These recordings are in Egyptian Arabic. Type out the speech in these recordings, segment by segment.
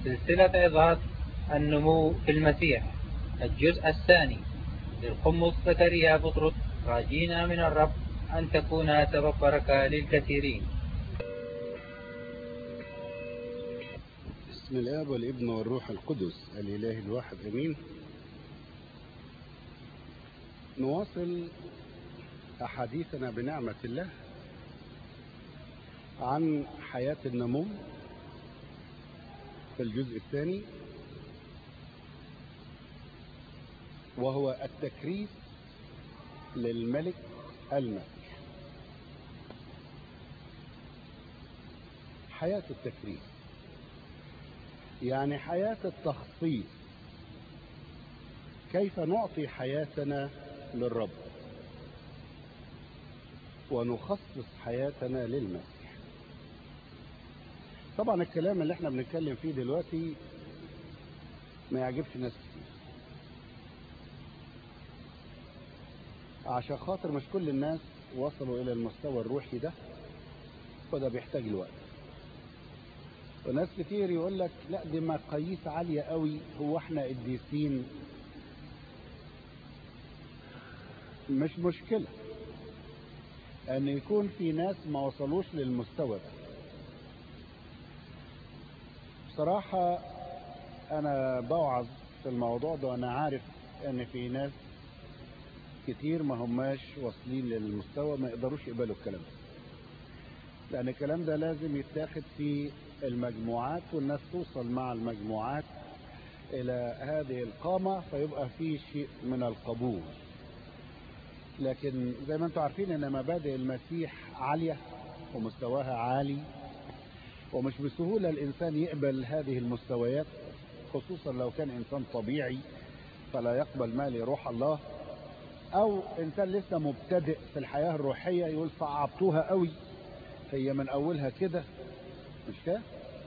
سلسلة عظات النمو في المسيح الجزء الثاني للقمص زكريا بطرس راجينا من الرب أن تكون سبب بركة للكثيرين بسم الاب والابن والروح القدس الاله الواحد امين نواصل احاديثنا بنعمه الله عن حياه النمو في الجزء الثاني وهو التكريس للملك المسيح حياه التكريس يعني حياة التخصيص كيف نعطي حياتنا للرب ونخصص حياتنا للمسيح طبعا الكلام اللي احنا بنتكلم فيه دلوقتي ما يعجبش ناس كتير عشان خاطر مش كل الناس وصلوا الى المستوى الروحي ده وده بيحتاج الوقت وناس كتير يقول لك لا دي مقاييس عالية قوي هو احنا قديسين مش مشكلة ان يكون في ناس ما وصلوش للمستوى ده بصراحة انا بوعظ في الموضوع ده وانا عارف ان في ناس كتير ما هماش واصلين للمستوى ما يقدروش يقبلوا الكلام ده لان الكلام ده لازم يتاخد في المجموعات والناس توصل مع المجموعات الى هذه القامة فيبقى في شيء من القبول لكن زي ما انتم عارفين ان مبادئ المسيح عالية ومستواها عالي ومش بسهولة الانسان يقبل هذه المستويات خصوصا لو كان انسان طبيعي فلا يقبل ما لروح الله او انسان لسه مبتدئ في الحياة الروحية يقول صعبتوها قوي هي من اولها كده مش كده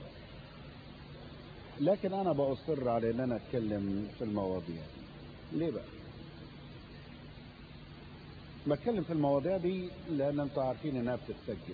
لكن انا باصر على ان انا اتكلم في المواضيع ليه بقى بتكلم في المواضيع دي لان انتوا عارفين انها بتتسجل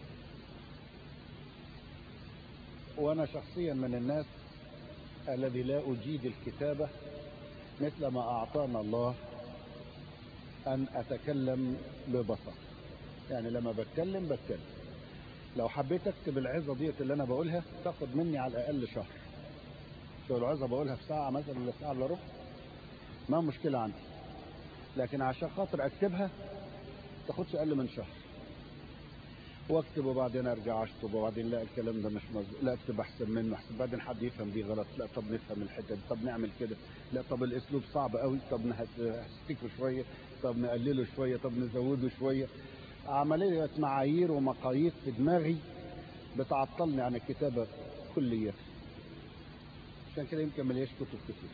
وانا شخصيا من الناس الذي لا اجيد الكتابة مثل ما اعطانا الله ان اتكلم ببساطة يعني لما بتكلم بتكلم لو حبيت اكتب العظة ديت اللي انا بقولها تاخد مني على الاقل شهر شو العظة بقولها في ساعة مثلا ولا ساعة الا ربع ما مشكلة عندي لكن عشان خاطر اكتبها تاخدش اقل من شهر واكتب وبعدين ارجع اشطب وبعدين لا الكلام ده مش مظبوط لا اكتب احسن منه احسن بعدين حد يفهم دي غلط لا طب نفهم الحته دي طب نعمل كده لا طب الاسلوب صعب قوي طب نهستيكه شويه طب نقلله شويه طب نزوده شويه عمليه معايير ومقاييس في دماغي بتعطلني عن الكتابه كليا عشان كده يمكن ملياش كتب كتير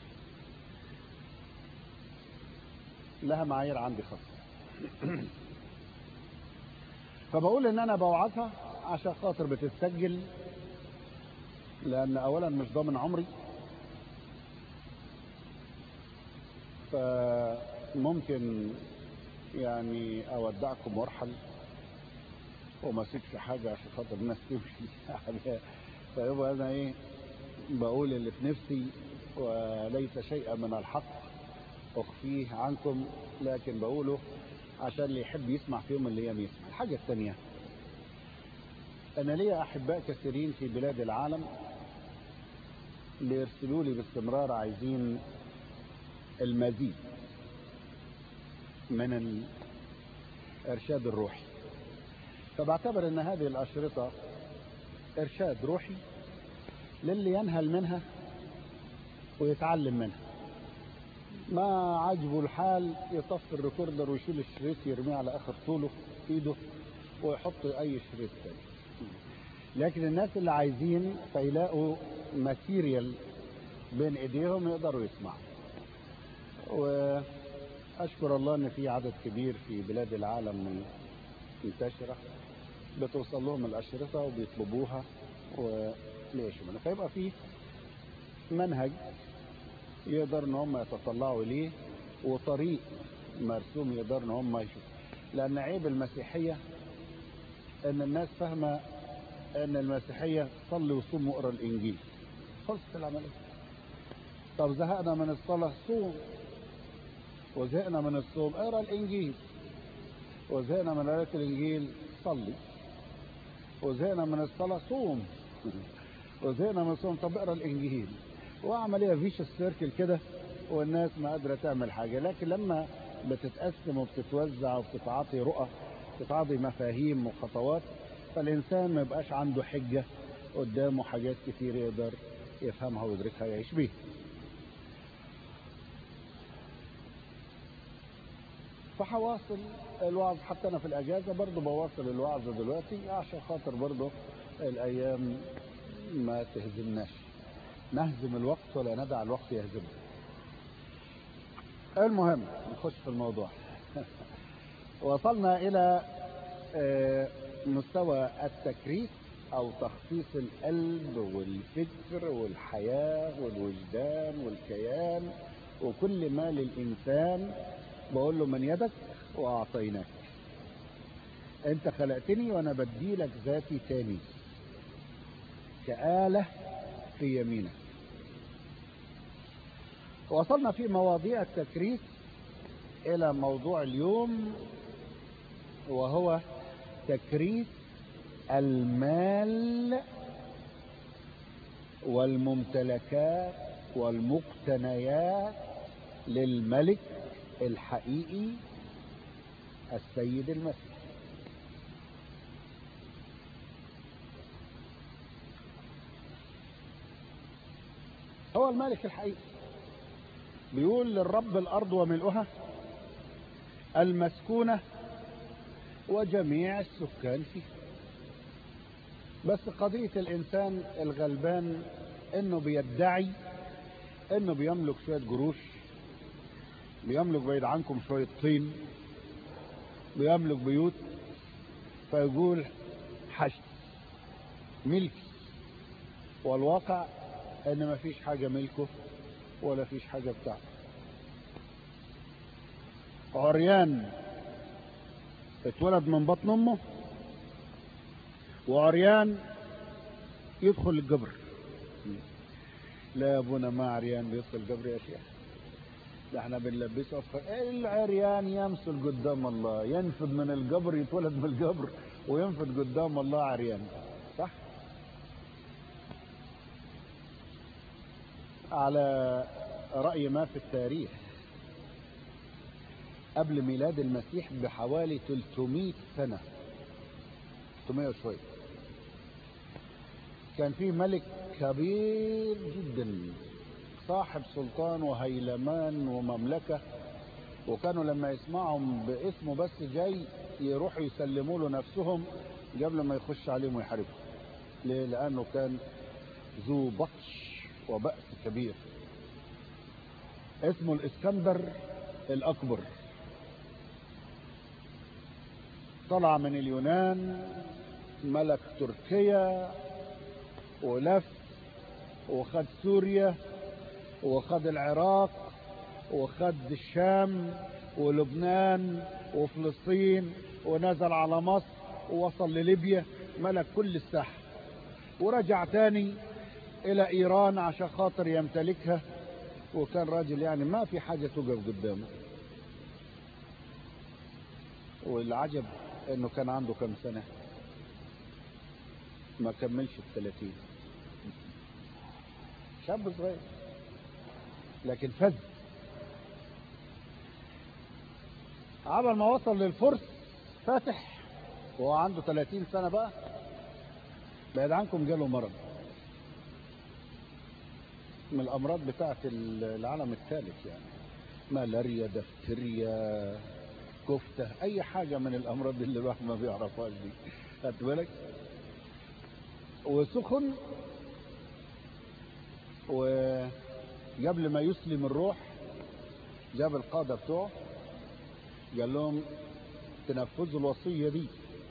لها معايير عندي خاصه فبقول ان انا بوعظها عشان خاطر بتتسجل لان اولا مش ضامن عمري فممكن يعني اودعكم وارحل وما اسيبش حاجه عشان خاطر الناس تمشي فيبقى انا ايه بقول اللي في نفسي وليس شيئا من الحق اخفيه عنكم لكن بقوله عشان اللي يحب يسمع في يوم من الايام يسمع الحاجه الثانيه انا ليا احباء كثيرين في بلاد العالم اللي يرسلوا لي باستمرار عايزين المزيد من الارشاد الروحي فبعتبر ان هذه الاشرطه ارشاد روحي للي ينهل منها ويتعلم منها ما عجبه الحال يطفي الريكوردر ويشيل الشريط يرميه على اخر طوله في ايده ويحط اي شريط تاني لكن الناس اللي عايزين فيلاقوا ماتيريال بين ايديهم يقدروا يسمعوا واشكر الله ان في عدد كبير في بلاد العالم منتشره بتوصل لهم الاشرطه وبيطلبوها وليشوا منها فيبقى في منهج يقدر ان هم يتطلعوا اليه وطريق مرسوم يقدر ان هم يشوفوا لان عيب المسيحيه ان الناس فاهمه ان المسيحيه صلي وصوم واقرا الانجيل خلصت العملية طب زهقنا من الصلاة صوم وزهقنا من الصوم اقرا الانجيل وزهقنا من قراءة الانجيل صلي وزهقنا من الصلاة صوم وزهقنا من الصوم طب اقرا الانجيل وعملية فيش السيركل كده والناس ما قادرة تعمل حاجة لكن لما بتتقسم وبتتوزع وبتتعاطي رؤى بتتعاطي مفاهيم وخطوات فالإنسان ما يبقاش عنده حجة قدامه حاجات كتير يقدر يفهمها ويدركها يعيش بيها فحواصل الوعظ حتى انا في الاجازه برضه بواصل الوعظ دلوقتي عشان خاطر برضه الايام ما تهزمناش نهزم الوقت ولا ندع الوقت يهزمنا المهم نخش في الموضوع وصلنا الى مستوى التكريس او تخصيص القلب والفكر والحياه والوجدان والكيان وكل ما للانسان بقول له من يدك واعطيناك انت خلقتني وانا بدي لك ذاتي تاني كآلة في يمينك وصلنا في مواضيع التكريس الى موضوع اليوم وهو تكريس المال والممتلكات والمقتنيات للملك الحقيقي السيد المسيح هو الملك الحقيقي بيقول للرب الأرض وملؤها المسكونة وجميع السكان فيه بس قضية الإنسان الغلبان إنه بيدعي إنه بيملك شوية جروش بيملك بعيد عنكم شوية طين بيملك بيوت فيقول حشد ملكي والواقع ان ما فيش حاجة ملكه ولا فيش حاجة بتاعته عريان اتولد من بطن امه وعريان يدخل الجبر لا يا ابونا ما عريان بيدخل الجبر يا شيخ ده احنا بنلبسه أفكار العريان يمثل قدام الله ينفذ من الجبر يتولد من الجبر وينفذ قدام الله عريان صح على رأي ما في التاريخ قبل ميلاد المسيح بحوالي 300 سنة 300 وشوية كان في ملك كبير جدا صاحب سلطان وهيلمان ومملكة وكانوا لما يسمعهم باسمه بس جاي يروحوا يسلموا له نفسهم قبل ما يخش عليهم ويحاربهم ليه؟ لأنه كان ذو بطش وبأس كبير اسمه الإسكندر الأكبر طلع من اليونان ملك تركيا ولف وخد سوريا وخد العراق وخد الشام ولبنان وفلسطين ونزل على مصر ووصل لليبيا ملك كل الساحة ورجع تاني الى ايران عشان خاطر يمتلكها وكان راجل يعني ما في حاجة توقف قدامه والعجب انه كان عنده كم سنة ما كملش الثلاثين شاب صغير لكن فز عمل ما وصل للفرس فاتح وهو عنده 30 سنة بقى بعد عنكم جاله مرض من الأمراض بتاعت العالم الثالث يعني ملاريا دفتريا كفتة أي حاجة من الأمراض اللي الواحد ما بيعرفهاش دي خدت بالك وسخن وقبل ما يسلم الروح جاب القادة بتوعه قال لهم تنفذوا الوصية دي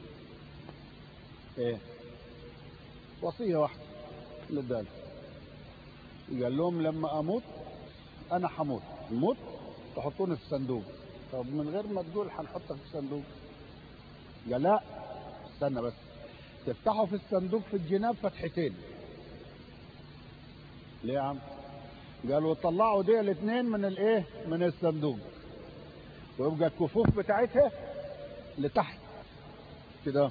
ايه وصية واحدة للدال قال لهم لما اموت انا هموت موت تحطوني في صندوق طب من غير ما تقول هنحطك في صندوق قال لا استنى بس تفتحوا في الصندوق في الجناب فتحتين ليه يا عم قالوا طلعوا دي الاثنين من الايه من الصندوق ويبقى الكفوف بتاعتها لتحت كده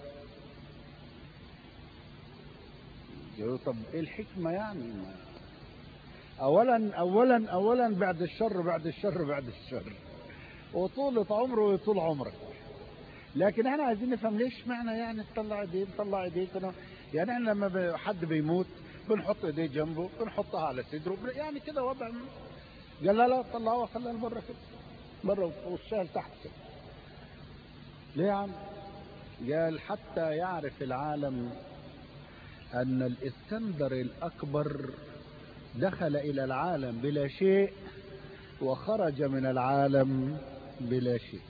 قالوا طب ايه الحكمة يعني ما اولا اولا اولا بعد الشر بعد الشر بعد الشر وطولة عمره وطول عمرك لكن احنا عايزين نفهم ليش معنى يعني تطلع ايديه تطلع ايديه كده يعني احنا لما ب- حد بيموت بنحط ايديه جنبه بنحطها على صدره بن- يعني كده وضع قال لا لا طلعوها خليها لبره كده بره وشها لتحت كده ليه يا عم قال حتى يعرف العالم ان الاسكندر الاكبر دخل الى العالم بلا شيء وخرج من العالم بلا شيء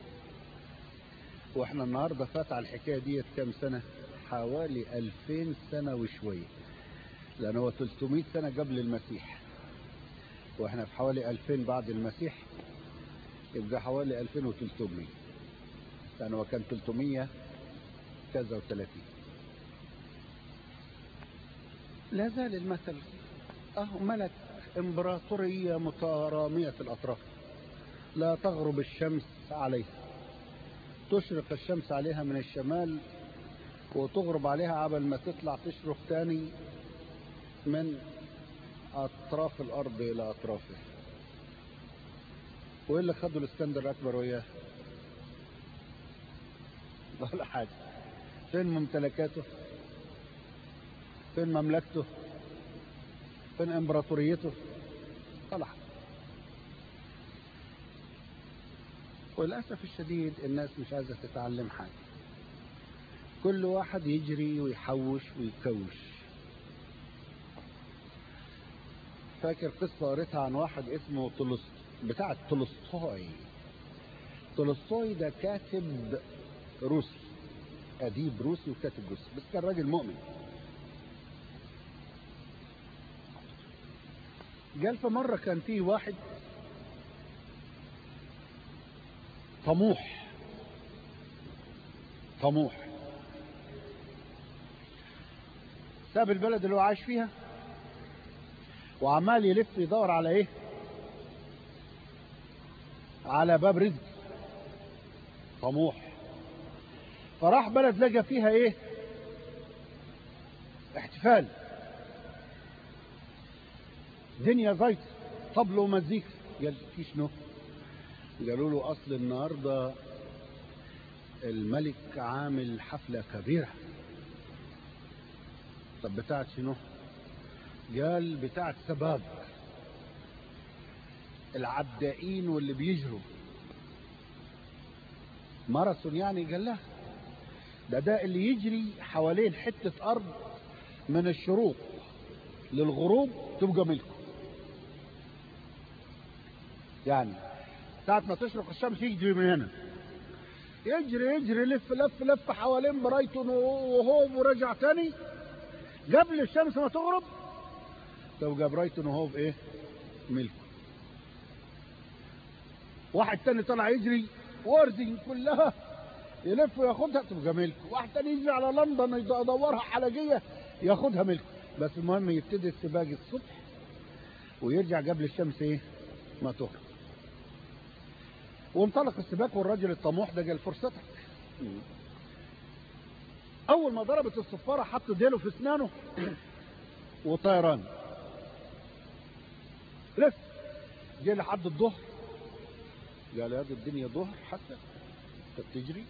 واحنا النهارده فات على الحكايه ديت كام سنه حوالي 2000 سنه وشويه لان هو 300 سنه قبل المسيح واحنا في حوالي 2000 بعد المسيح يبقى حوالي 2300 لان هو كان 300 كذا و30 لا زال المثل اهو ملك امبراطوريه متراميه الاطراف لا تغرب الشمس عليه تشرق الشمس عليها من الشمال وتغرب عليها عبل ما تطلع تشرق تاني من اطراف الارض الى اطرافها وايه اللي خدوا الاسكندر الاكبر وياه ولا حاجه فين ممتلكاته فين مملكته فين امبراطوريته ولا حاجه وللاسف الشديد الناس مش عايزه تتعلم حاجه كل واحد يجري ويحوش ويكوش فاكر قصة قريتها عن واحد اسمه تولست بتاع تولستوي تولستوي ده كاتب روسي أديب روسي وكاتب روسي بس كان راجل مؤمن قال في مرة كان في واحد طموح طموح ساب البلد اللي هو عايش فيها وعمال يلف يدور على ايه على باب رزق طموح فراح بلد لقى فيها ايه احتفال دنيا زيت طبل ومزيكا قال في شنو قالوا له اصل النهارده الملك عامل حفله كبيره طب بتاعت شنو قال بتاعت سباب العدائين واللي بيجروا ماراثون يعني قال لا ده ده اللي يجري حوالين حتة أرض من الشروق للغروب تبقى ملكه يعني ساعة ما تشرق الشمس يجري من هنا يجري يجري لف لف لف حوالين برايتون وهوب ورجع تاني قبل الشمس ما تغرب تبقى برايتون وهوب ايه ملكه واحد تاني طلع يجري وارزن كلها يلف وياخدها تبقى ملكه واحد تاني يجري على لندن يدورها حلقية ياخدها ملكه بس المهم يبتدي السباق الصبح ويرجع قبل الشمس ايه ما تغرب وانطلق السباق والراجل الطموح ده قال فرصتك اول ما ضربت الصفارة حط ديله في اسنانه وطيران لف جه لحد الظهر قال يا دي الدنيا ظهر حتى تجري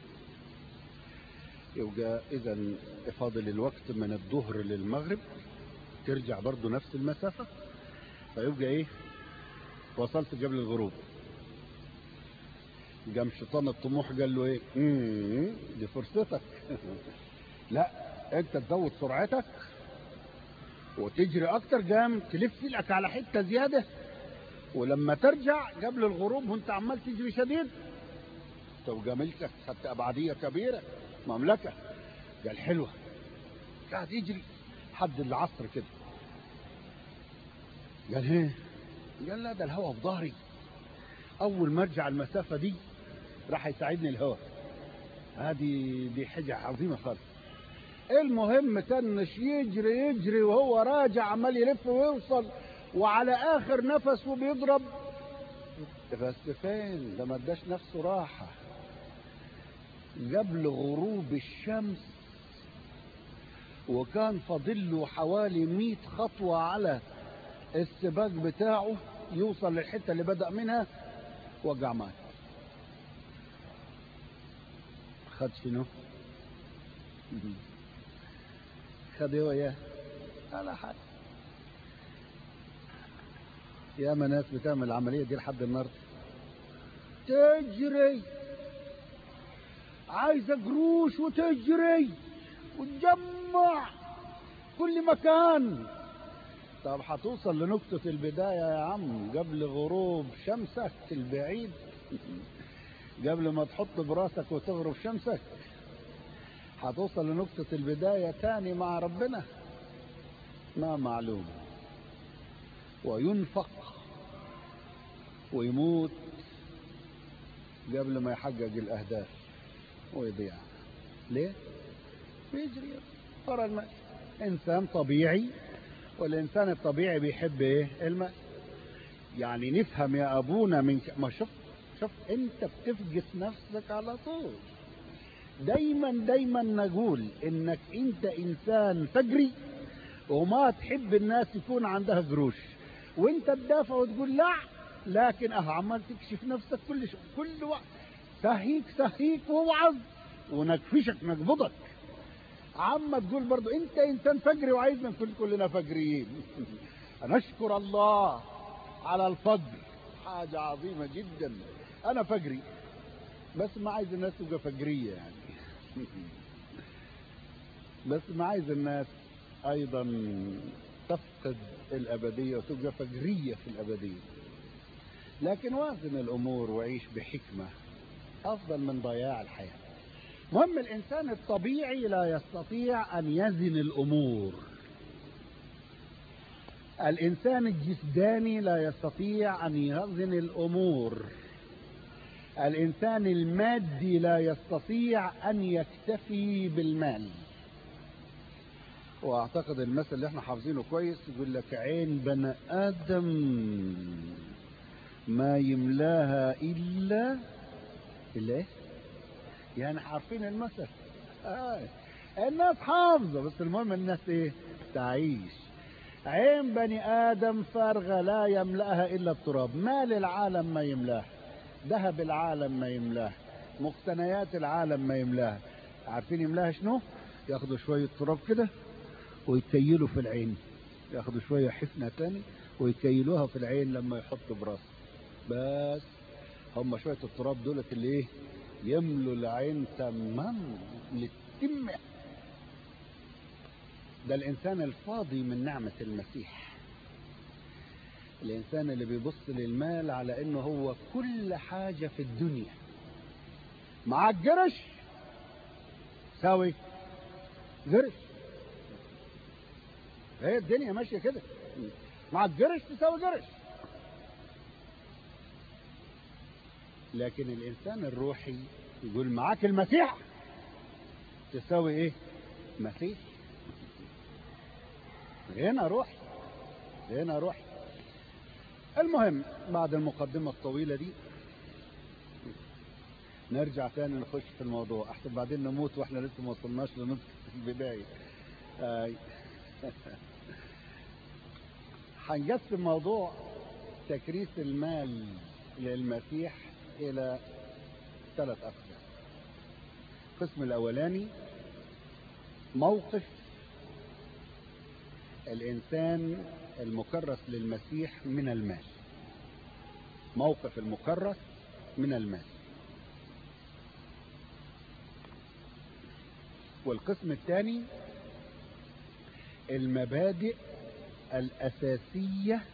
يبقى اذا فاضل الوقت من الظهر للمغرب ترجع برضو نفس المسافة فيبقى ايه وصلت قبل الغروب قام شيطان الطموح قال له ايه مم، دي فرصتك لا انت تزود سرعتك وتجري اكتر قام تلف لك على حته زياده ولما ترجع قبل الغروب وانت عمال تجري شديد تبقى ملكك خدت ابعاديه كبيره مملكه قال حلوه قاعد يجري حد العصر كده قال ايه قال لا ده الهواء في ظهري اول ما ارجع المسافه دي راح يساعدني الهواء هذه دي حاجه عظيمه خالص المهم تنش يجري يجري وهو راجع عمال يلف ويوصل وعلى اخر نفسه بيضرب بس فين ده ما اداش نفسه راحه قبل غروب الشمس وكان فاضل له حوالي 100 خطوه على السباق بتاعه يوصل للحته اللي بدا منها وقع مات خد شنو خد ايه وياه على حاجه يا ما ناس بتعمل العمليه دي لحد النهارده تجري عايزه قروش وتجري وتجمع كل مكان طب هتوصل لنقطة البداية يا عم قبل غروب شمسك البعيد قبل ما تحط براسك وتغرب شمسك هتوصل لنقطة البداية تاني مع ربنا ما معلوم وينفق ويموت قبل ما يحقق الأهداف ويضيع ليه؟ بيجري ورا المال إنسان طبيعي والإنسان الطبيعي بيحب إيه؟ المال يعني نفهم يا أبونا من ك... ما شوف شوف أنت بتفقس نفسك على طول دايما دايما نقول انك انت انسان فجري وما تحب الناس يكون عندها قروش وانت تدافع وتقول لا لكن اه عمال تكشف نفسك كل شيء كل وقت سهيك سهيك ووعظ ونكفشك نقبضك عم تقول برضو انت انسان فجري وعايزنا نكون كلنا فجريين نشكر الله على الفجر حاجة عظيمة جدا انا فجري بس ما عايز الناس تبقى فجرية يعني بس ما عايز الناس ايضا تفقد الابدية وتبقى فجرية في الابدية لكن وازن الامور وعيش بحكمة افضل من ضياع الحياة مهم الانسان الطبيعي لا يستطيع ان يزن الامور الانسان الجسداني لا يستطيع ان يزن الامور الانسان المادي لا يستطيع ان يكتفي بالمال واعتقد المثل اللي احنا حافظينه كويس يقول لك عين بني ادم ما يملاها الا الا ايه يعني عارفين المثل آه. الناس حافظه بس المهم الناس ايه تعيش عين بني ادم فارغه لا يملاها الا التراب مال العالم ما يملاه ذهب العالم ما يملاه مقتنيات العالم ما يملاها عارفين يملاها شنو ياخدوا شوية تراب كده ويتيلوا في العين ياخدوا شوية حفنة تاني ويكيلوها في العين لما يحطوا براس بس هم شوية التراب دولت اللي ايه يملوا العين تمام للتمة ده الانسان الفاضي من نعمة المسيح الانسان اللي بيبص للمال على انه هو كل حاجة في الدنيا معاك قرش ساوي قرش هي الدنيا ماشية كده معاك قرش تساوي قرش لكن الانسان الروحي يقول معاك المسيح تساوي ايه مسيح هنا روحي هنا روحي المهم بعد المقدمة الطويلة دي نرجع تاني نخش في الموضوع احسن بعدين نموت واحنا لسه ما وصلناش لنقطة البداية آي. هنقسم موضوع تكريس المال للمسيح الى ثلاث اقسام القسم الاولاني موقف الانسان المكرس للمسيح من المال موقف المكرس من المال والقسم الثاني المبادئ الأساسية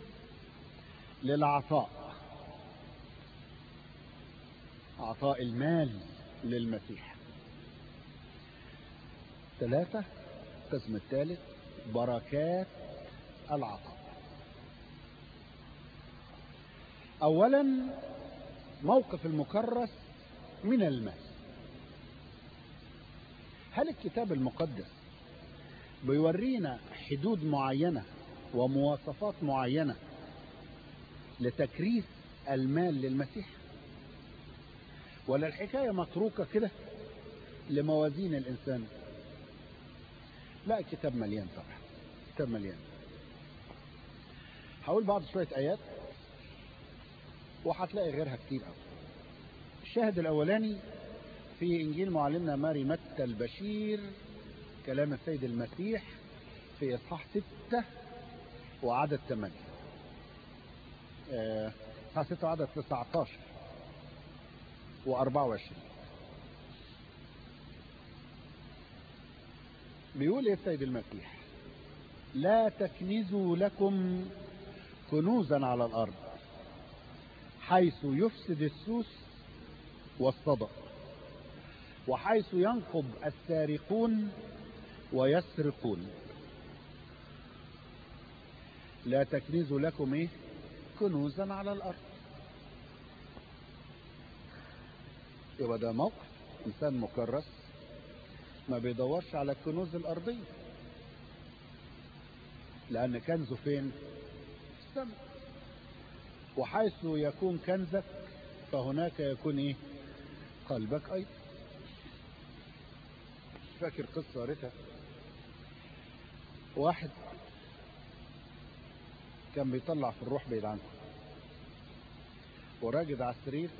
للعطاء عطاء المال للمسيح ثلاثة القسم الثالث بركات العطاء اولا موقف المكرس من المال هل الكتاب المقدس بيورينا حدود معينة ومواصفات معينة لتكريس المال للمسيح ولا الحكاية متروكة كده لموازين الإنسان لا الكتاب مليان طبعا الكتاب مليان هقول بعض شوية آيات وهتلاقي غيرها كتير قوي الشاهد الأولاني في إنجيل معلمنا ماري متى البشير كلام السيد المسيح في إصحاح ستة وعدد ثمانية آه، إصحاح ستة وعدد 19 و24 بيقول ايه السيد المسيح لا تكنزوا لكم كنوزا على الارض حيث يفسد السوس والصدأ وحيث ينقب السارقون ويسرقون لا تكنزوا لكم ايه كنوزا على الارض يبقى ده موقف انسان مكرس ما بيدورش على الكنوز الارضيه لان كنزه فين في السماء وحيث يكون كنزك فهناك يكون ايه قلبك ايضا فاكر قصه قريتها واحد كان بيطلع في الروح بعيد عنكم وراجد على السرير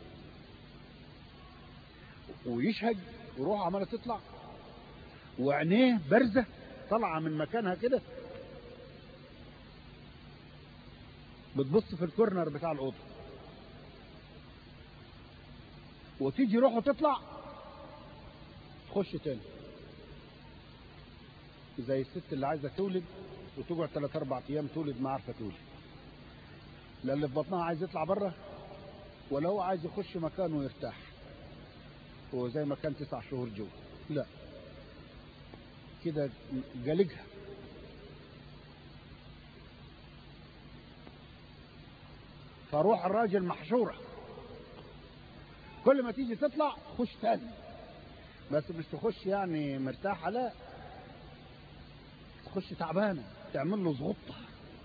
ويشهد وروحه عماله تطلع وعينيه بارزه طالعه من مكانها كده بتبص في الكورنر بتاع الاوضه وتيجي روحه تطلع تخش تاني زي الست اللي عايزه تولد وتقعد ثلاث اربع ايام تولد ما عارفه تولد لا اللي في بطنها عايز يطلع بره ولا هو عايز يخش مكانه ويرتاح هو زي ما كان تسع شهور جوه لا كده جالجها فروح الراجل محشورة كل ما تيجي تطلع خش تاني بس مش تخش يعني مرتاحة لا تخش تعبانة تعمل له زغطة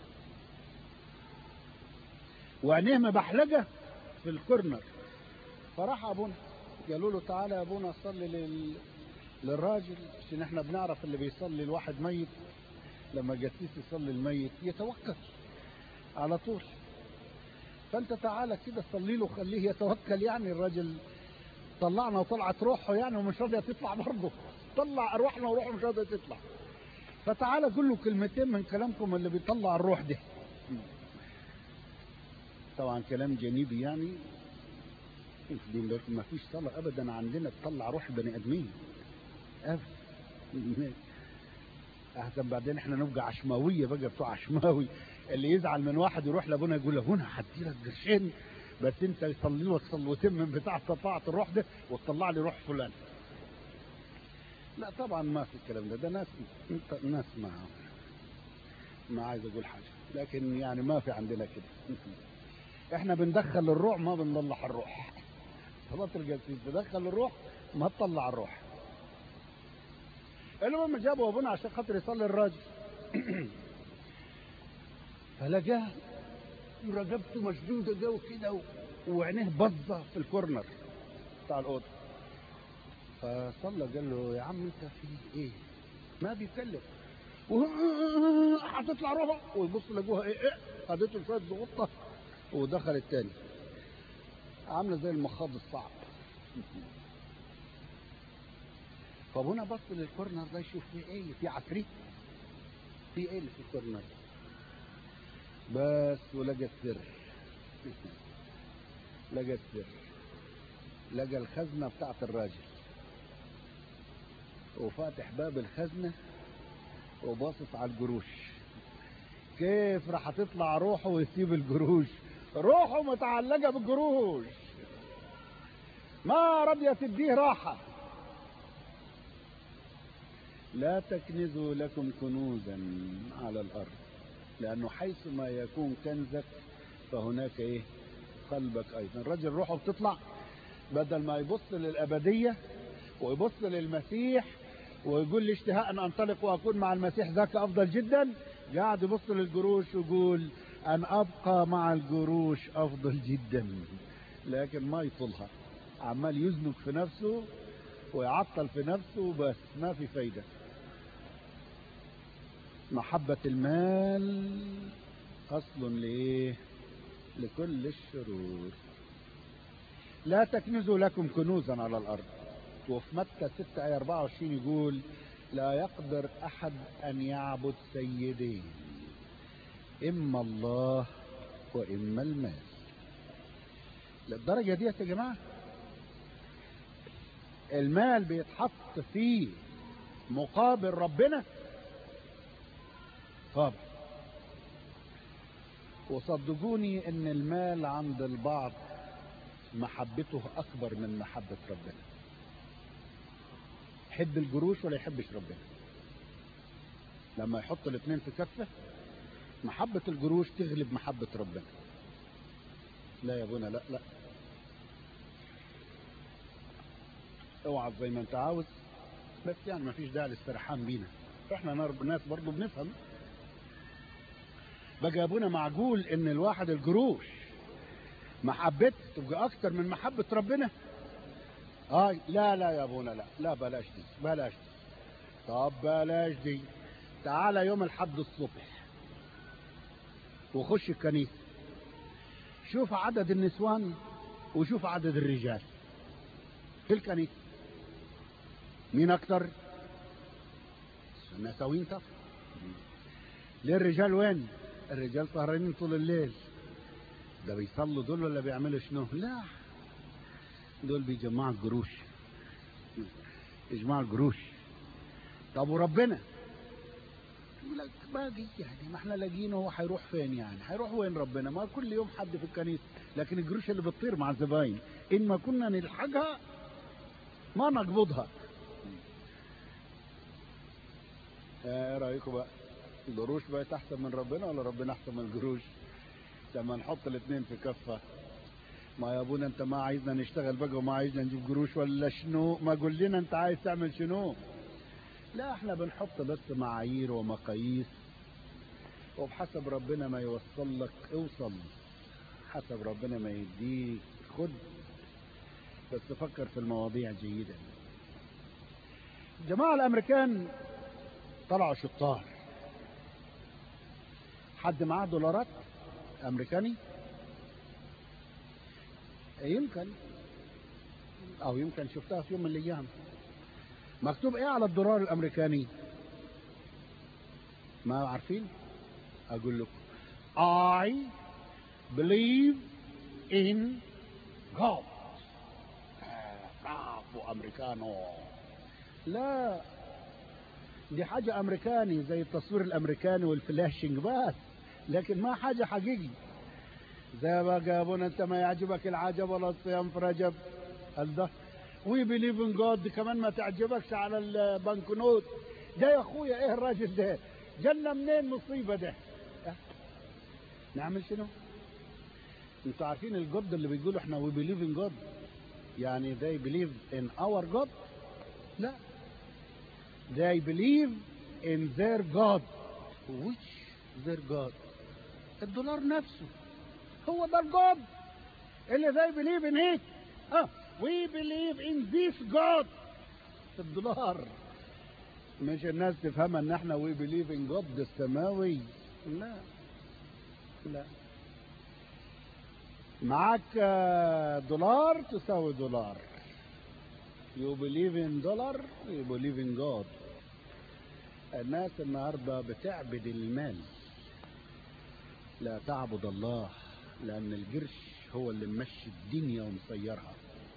وعينيه مبحلجة في الكورنر فراح ابونا قالوا له تعالى يا ابونا صلي لل... للراجل عشان احنا بنعرف اللي بيصلي الواحد ميت لما جسيس يصلي الميت يتوكل على طول فانت تعالى كده صلي له خليه يتوكل يعني الراجل طلعنا وطلعت روحه يعني ومش راضيه تطلع برضه طلع ارواحنا وروحه مش راضيه تطلع فتعالى قول له كلمتين من كلامكم اللي بيطلع الروح ده طبعا كلام جانبي يعني دي ما فيش صلاة أبدا عندنا تطلع روح البني آدمين أبدا أحسن بعدين احنا نبقى عشماوية بقى بتوع عشماوي اللي يزعل من واحد يروح لابونا يقول لابونا هدي لك قرشين بس انت يصلي لك صلوتين من بتاع طاعة الروح ده وتطلع لي روح فلان لا طبعا ما في الكلام ده ده ناس ناس ما ما عايز اقول حاجه لكن يعني ما في عندنا كده احنا بندخل الروح ما بنطلع الروح صلاة الجسيس تدخل الروح ما تطلع الروح المهم جابوا ابونا عشان خاطر يصلي الراجل فلقاه رقبته مشدودة جو كده وعينيه بظة في الكورنر بتاع الأوضة فصلى قال له يا عم انت في ايه ما بيتكلم هتطلع روحه ويبص لقوها ايه ايه خدته شويه ضغطه ودخل التاني عامله زي المخاض الصعب فابونا بص للكورنر ده يشوف في ايه في عفريت في ايه اللي في الكورنر بس ولقى السر لقى السر لقى الخزنه بتاعت الراجل وفاتح باب الخزنه وباصص على الجروش كيف راح تطلع روحه ويسيب الجروش روحه متعلقه بالجروش ما رضيت تديه راحه لا تكنزوا لكم كنوزا على الارض لانه حيث ما يكون كنزك فهناك ايه قلبك ايضا الرجل روحه بتطلع بدل ما يبص للابديه ويبص للمسيح ويقول لي اشتهاء أن أنطلق وأكون مع المسيح ذاك أفضل جدا قاعد يبص للقروش ويقول أن أبقى مع القروش أفضل جدا لكن ما يطلها عمال يزنق في نفسه ويعطل في نفسه بس ما في فايدة محبة المال أصل لإيه لكل الشرور لا تكنزوا لكم كنوزا على الأرض وفي متى 6 آية 24 يقول لا يقدر أحد أن يعبد سيدين إما الله وإما المال للدرجة دي يا جماعة المال بيتحط فيه مقابل ربنا طبعا وصدقوني ان المال عند البعض محبته اكبر من محبة ربنا يحب الجروش ولا يحبش ربنا لما يحط الاثنين في كفة محبة الجروش تغلب محبة ربنا لا يا ابونا لا لا اوعى زي ما انت عاوز بس يعني ما فيش داعي للاسترحام بينا احنا ناس برضه بنفهم بقى ابونا معقول ان الواحد الجروش محبته تبقى اكتر من محبة ربنا اه لا لا يا ابونا لا لا بلاش دي بلاش دي طب بلاش دي تعالى يوم الحد الصبح وخش الكنيسة شوف عدد النسوان وشوف عدد الرجال في الكنيسة مين اكتر النساوين طبعا ليه الرجال وين الرجال سهرانين طول الليل ده بيصلوا دول ولا بيعملوا شنو لا دول بيجمعوا القروش يجمعوا القروش طب وربنا يقول لك باقي يعني ما احنا لاقيينه هو هيروح فين يعني هيروح وين ربنا ما كل يوم حد في الكنيسه لكن القروش اللي بتطير مع الزباين ان ما كنا نلحقها ما نقبضها ايه رايكم بقى القروش بقت احسن من ربنا ولا ربنا احسن من القروش لما نحط الاثنين في كفه ما يا ابونا انت ما عايزنا نشتغل بقى وما عايزنا نجيب قروش ولا شنو ما قول لنا انت عايز تعمل شنو لا احنا بنحط بس معايير ومقاييس وبحسب ربنا ما يوصل لك اوصل حسب ربنا ما يديك خد بس فكر في المواضيع جيدا الجماعة الامريكان طلعوا شطار حد معاه دولارات امريكاني يمكن او يمكن شفتها في يوم من الايام مكتوب ايه على الدولار الامريكاني ما عارفين اقول لكم I believe in God برافو امريكانو لا دي حاجة امريكاني زي التصوير الامريكاني والفلاشنج بس لكن ما حاجة حقيقي زي ما جابونا انت ما يعجبك العجب ولا الصيام في رجب قال ده وي بليف ان جود كمان ما تعجبكش على البنكنوت ده يا اخويا ايه الراجل ده جالنا منين مصيبه ده أه؟ نعمل شنو انتوا عارفين الجود اللي بيقولوا احنا وي بليف ان جود يعني they believe in our God لا they believe in their God which their God الدولار نفسه هو ده الجود اللي they believe in it اه we believe in this God الدولار مش الناس تفهمها ان احنا we believe in God السماوي لا لا معاك دولار تساوي دولار you believe in dollar you believe in God الناس النهاردة بتعبد المال لا تعبد الله لأن القرش هو اللي ممشي الدنيا ومسيرها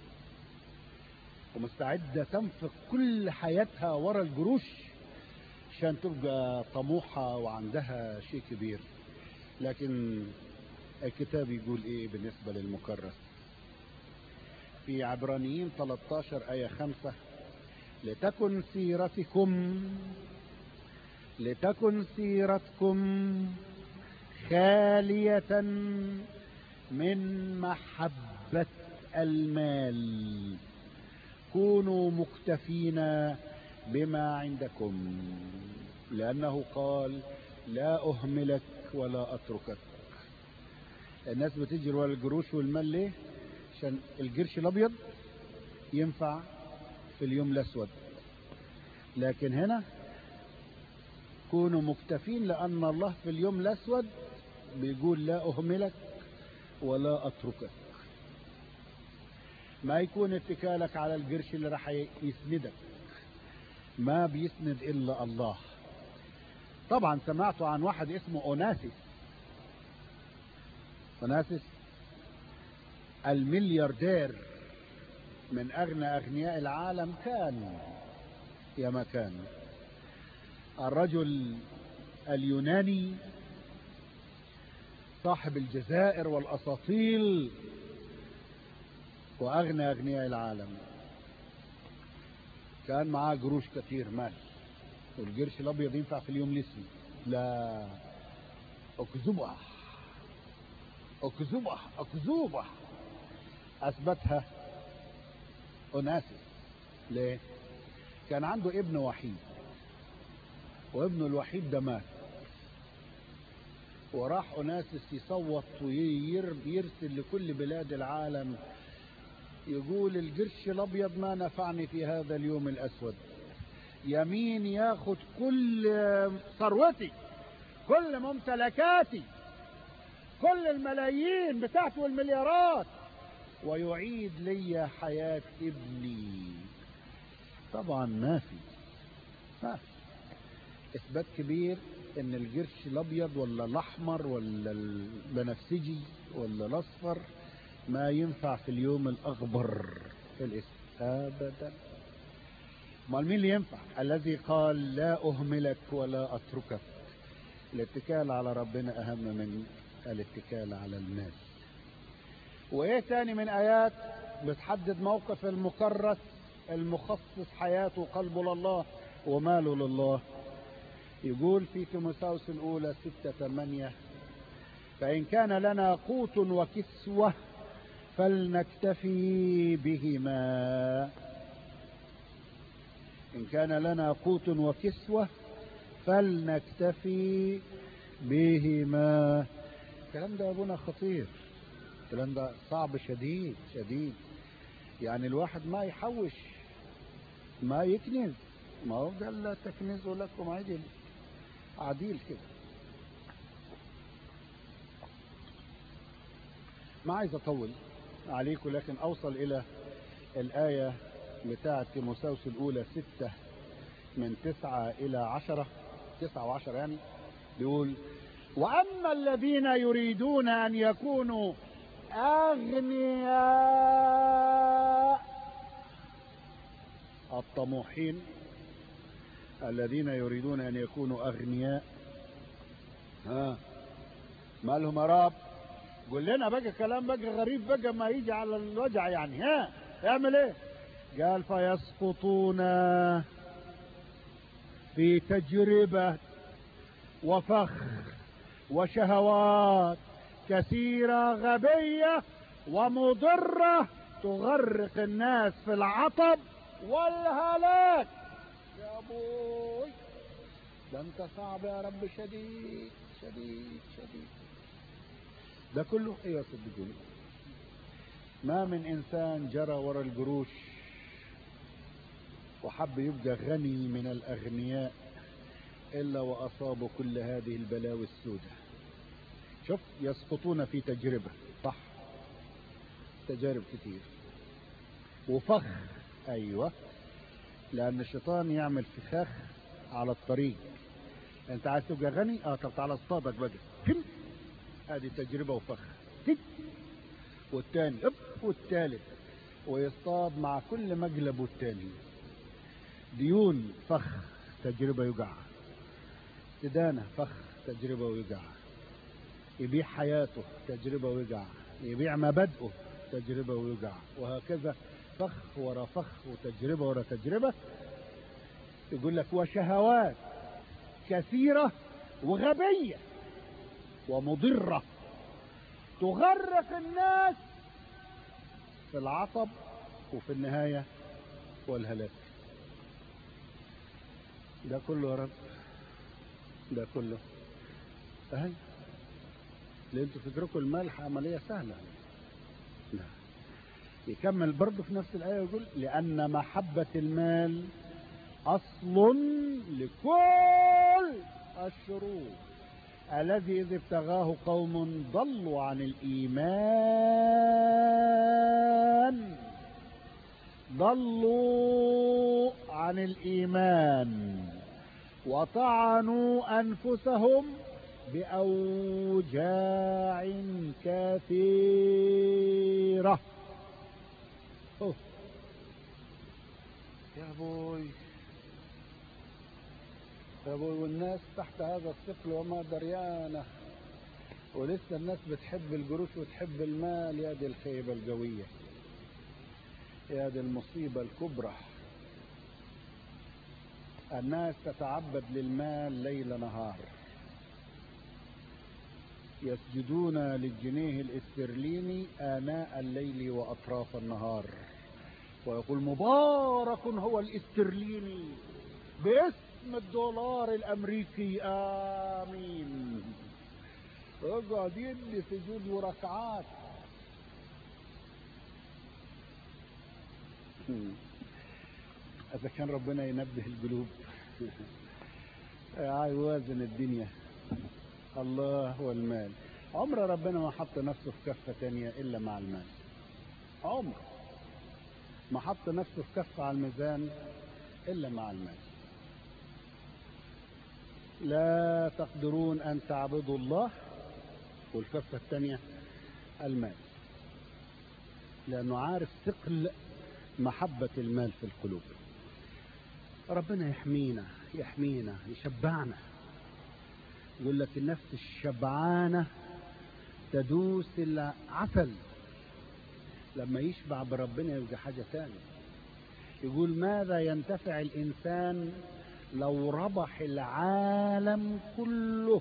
ومستعدة تنفق كل حياتها ورا القروش عشان تبقى طموحة وعندها شيء كبير لكن الكتاب يقول ايه بالنسبة للمكرس في عبرانيين 13 آية 5 لتكن سيرتكم لتكن سيرتكم خالية من محبة المال كونوا مكتفين بما عندكم لأنه قال لا أهملك ولا أتركك الناس بتجري ورا القروش والمال ليه عشان القرش الأبيض ينفع في اليوم الأسود لكن هنا كونوا مكتفين لأن الله في اليوم الأسود بيقول لا أهملك ولا أتركك ما يكون اتكالك على القرش اللي راح يسندك ما بيسند إلا الله طبعا سمعتوا عن واحد اسمه أوناسيس أوناسيس الملياردير من أغنى أغنياء العالم كان يا ما كان الرجل اليوناني صاحب الجزائر والأساطيل وأغنى أغنياء العالم كان معاه قروش كتير مال والقرش الأبيض ينفع في اليوم الأسود لا أكذبة أكذبة أكذوبة أثبتها أناسس ليه؟ كان عنده ابن وحيد وابنه الوحيد ده مات وراح أناسس يصوت ويرسل لكل بلاد العالم يقول القرش الأبيض ما نفعني في هذا اليوم الأسود يمين ياخد كل ثروتي كل ممتلكاتي كل الملايين بتاعته والمليارات ويعيد لي حياة ابني طبعا ما في ما في اثبات كبير ان القرش الابيض ولا الاحمر ولا البنفسجي ولا الاصفر ما ينفع في اليوم الاغبر في الاسم ابدا امال مين اللي ينفع الذي قال لا اهملك ولا اتركك الاتكال على ربنا اهم من الاتكال على الناس وايه تاني من ايات بتحدد موقف المكرس المخصص حياته وقلبه لله وماله لله يقول في تيموثاوس الأولى ستة ثمانية فإن كان لنا قوت وكسوة فلنكتفي بهما إن كان لنا قوت وكسوة فلنكتفي بهما الكلام ده يا أبونا خطير الكلام ده صعب شديد شديد يعني الواحد ما يحوش ما يكنز ما هو قال لا تكنزوا لكم عدل عديل كده ما عايز اطول عليكم لكن اوصل الى الايه بتاعه تيموثاوس الاولى ستة من تسعة الى عشرة تسعة وعشرة يعني بيقول واما الذين يريدون ان يكونوا اغنياء الطموحين الذين يريدون ان يكونوا اغنياء ها مالهم يا رب قول لنا بقى كلام بقى غريب بقى ما يجي على الوجع يعني ها اعمل ايه قال فيسقطون في تجربة وفخ وشهوات كثيرة غبية ومضرة تغرق الناس في العطب والهلاك يا ابوي ده انت صعب يا رب شديد شديد شديد ده كله ايه يا صدقوني ما من انسان جرى ورا القروش وحب يبقى غني من الاغنياء الا واصابه كل هذه البلاوي السوداء شوف يسقطون في تجربه صح تجارب كتير وفخ ايوه لان الشيطان يعمل فخاخ على الطريق انت عايز تبقى غني اه طب تعالى اصطادك بقى هم ادي تجربه وفخ هم والتاني اب والتالت ويصطاد مع كل مقلب والتاني ديون فخ تجربه يقع استدانه فخ تجربه ويقع يبيع حياته تجربه ويقع يبيع مبادئه تجربه ويقع وهكذا فخ ورا فخ وتجربة ورا تجربة يقول لك وشهوات كثيرة وغبية ومضرة تغرق الناس في العطب وفي النهاية والهلاك ده كله يا رب ده كله اهي اللي انتوا فكركم المال عمليه سهله لا يكمل برضه في نفس الايه ويقول لان محبه المال اصل لكل الشرور الذي اذ ابتغاه قوم ضلوا عن الايمان ضلوا عن الايمان وطعنوا انفسهم باوجاع كثيره أوه. يا بوي يا بوي والناس تحت هذا الثقل وما دريانه ولسه الناس بتحب القروش وتحب المال يا دي الخيبه القويه يا دي المصيبه الكبرى الناس تتعبد للمال ليل نهار يسجدون للجنيه الاسترليني آناء الليل وأطراف النهار ويقول مبارك هو الاسترليني باسم الدولار الأمريكي آمين اقعد يدي سجود وركعات إذا كان ربنا ينبه القلوب يوازن الدنيا الله والمال عمر ربنا ما حط نفسه في كفة تانية إلا مع المال عمر ما حط نفسه في كفة على الميزان إلا مع المال لا تقدرون أن تعبدوا الله والكفة الثانية المال لأنه عارف ثقل محبة المال في القلوب ربنا يحمينا يحمينا يشبعنا يقول لك النفس الشبعانة تدوس العسل لما يشبع بربنا يبقى حاجة تانية يقول ماذا ينتفع الإنسان لو ربح العالم كله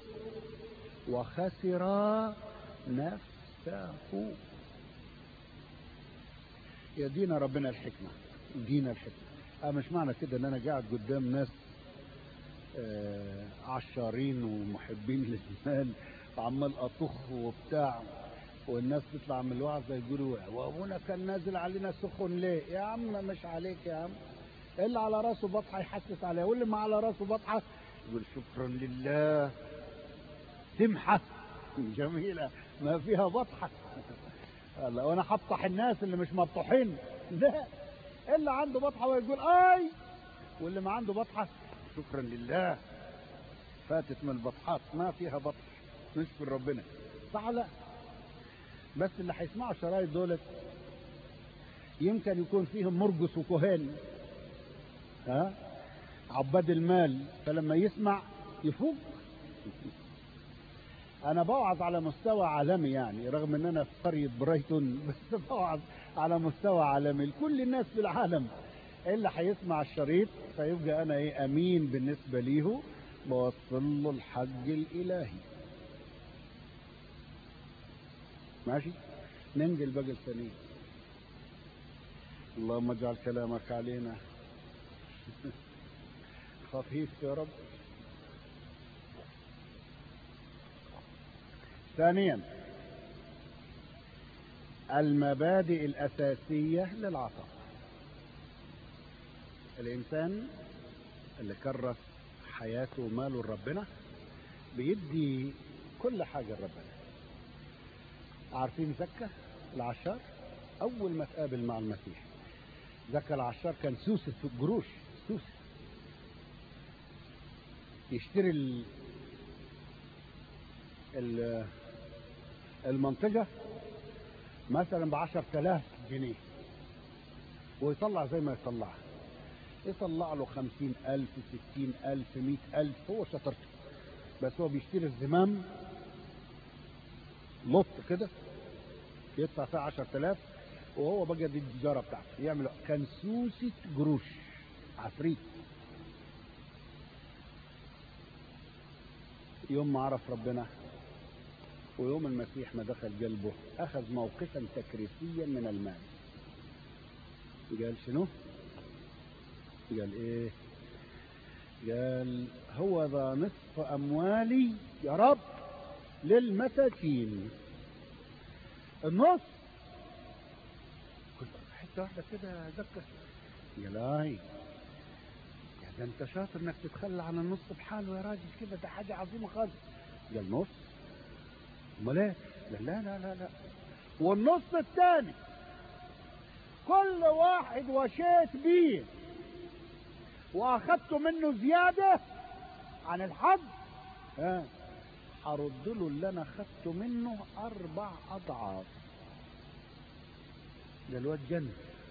وخسر نفسه يدينا ربنا الحكمة يدينا الحكمة أه مش معنى كده ان انا قاعد قدام ناس آه عشارين ومحبين للمال وعمال اطخ وبتاع والناس تطلع من الوعظة يقولوا وابونا كان نازل علينا سخن ليه يا عم مش عليك يا عم اللي على راسه بطحة يحسس عليها واللي ما على راسه بطحة يقول شكرا لله سمحة جميلة ما فيها بطحة الله وانا هبطح الناس اللي مش مبطوحين لا اللي عنده بطحة ويقول اي واللي ما عنده بطحة شكرا لله فاتت من البطحات ما فيها بطح نشكر ربنا صح لا بس اللي هيسمعوا الشرايط دولت يمكن يكون فيهم مرقص وكهان ها عباد المال فلما يسمع يفوق انا بوعظ على مستوى عالمي يعني رغم ان انا في قريه برايتون بس بوعظ على مستوى عالمي لكل الناس في العالم اللي هيسمع الشريط فيبقى انا ايه امين بالنسبه ليه بوصل له الحج الالهي ماشي ننجل باقي الثانيه اللهم اجعل كلامك علينا خفيف يا رب ثانيا المبادئ الأساسية للعطاء الإنسان اللي كرس حياته وماله لربنا بيدي كل حاجة لربنا عارفين زكا العشار أول ما تقابل مع المسيح زكا العشار كان سوسة قروش سوسة يشتري ال... ال... المنطقة مثلا بعشر تلاف جنيه ويطلع زي ما يطلعها يطلع له خمسين ألف ستين ألف مئة ألف هو شطرته بس هو بيشتري الزمام لط كده يدفع فيها عشر تلاف وهو بقى دي التجارة بتاعته يعمل كان سوسة قروش عفريت يوم ما عرف ربنا ويوم المسيح ما دخل قلبه أخذ موقفا تكريسيا من المال قال شنو قال ايه قال هو ذا نصف أموالي يا رب للمساكين النص كل حتة واحدة كده ذكر يا لاي يا ده انت شاطر انك تتخلى عن النص بحاله يا راجل كده ده حاجة عظيمة خالص قال نص امال ايه لا لا لا لا لا والنص الثاني كل واحد وشيت بيه واخدت منه زيادة عن الحد ها هرد له اللي انا اخدته منه اربع اضعاف ده الواد جن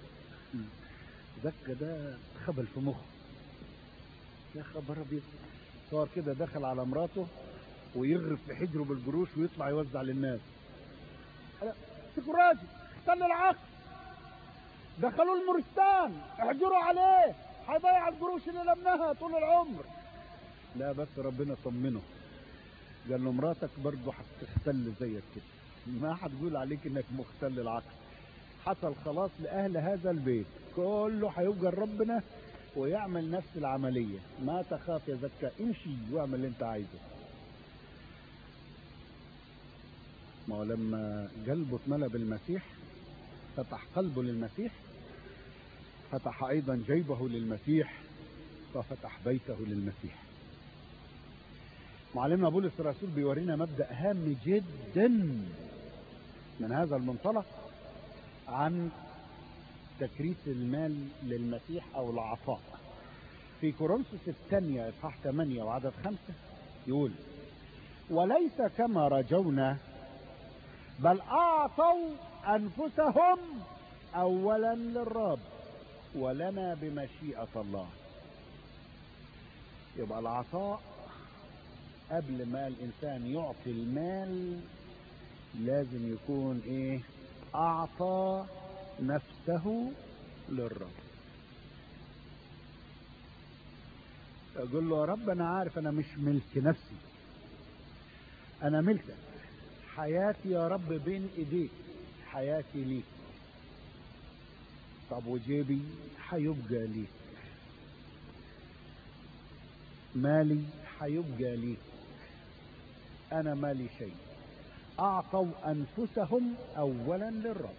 زكا ده خبل في مخه يا خبر ابيض صار كده دخل على مراته ويغرف في حجره بالقروش ويطلع يوزع للناس لا مسكوا الراجل اختل العقل دخلوا المورستان احجروا عليه هيضيع القروش اللي لمناها طول العمر لا بس ربنا طمنه قال له مراتك برضه هتختل زيك كده ما هتقول عليك انك مختل العقل حصل خلاص لاهل هذا البيت كله هيبقى ربنا ويعمل نفس العمليه ما تخاف يا زكا امشي واعمل اللي انت عايزه ما هو لما قلبه اتملى بالمسيح فتح قلبه للمسيح فتح ايضا جيبه للمسيح وفتح بيته للمسيح معلمنا بولس الرسول بيورينا مبدا هام جدا من هذا المنطلق عن تكريس المال للمسيح او العطاء في كورنثوس الثانية اصحاح 8 وعدد خمسة يقول وليس كما رجونا بل اعطوا انفسهم اولا للرب ولنا بمشيئة الله يبقى العطاء قبل ما الانسان يعطي المال لازم يكون ايه اعطى نفسه للرب اقول له يا رب انا عارف انا مش ملك نفسي انا ملكك حياتي يا رب بين ايديك حياتي ليك طب وجيبي هيبقى ليك مالي هيبقى ليك انا مالي شيء اعطوا انفسهم اولا للرب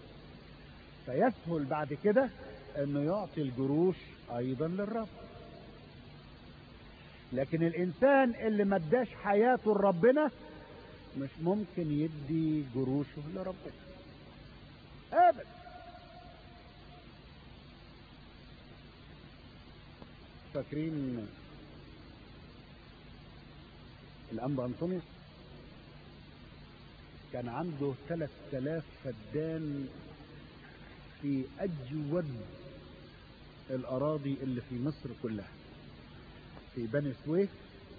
فيسهل بعد كده انه يعطي الجروش ايضا للرب لكن الانسان اللي ما اداش حياته لربنا مش ممكن يدي جروشه لربنا ابدا فاكرين الانبا انطونيوس كان عنده 3000 فدان في اجود الاراضي اللي في مصر كلها في بني سويف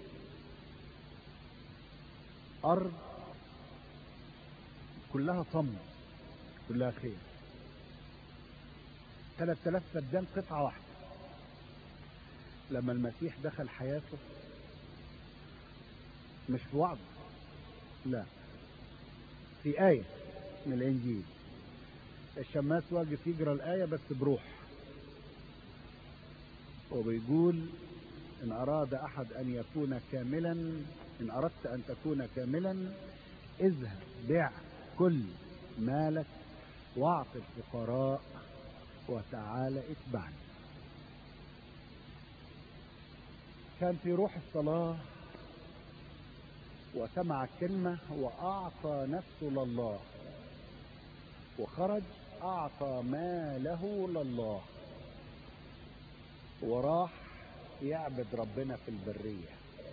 ارض كلها صمت كلها خير 3000 فدان قطعه واحده لما المسيح دخل حياته مش في وعظ لا في آية من الإنجيل الشماس واقف يقرأ الآية بس بروح وبيقول إن أراد أحد أن يكون كاملا إن أردت أن تكون كاملا اذهب بع كل مالك واعط الفقراء وتعال اتبعني كان في روح الصلاة وسمع الكلمة وأعطى نفسه لله وخرج أعطى ماله لله وراح يعبد ربنا في البرية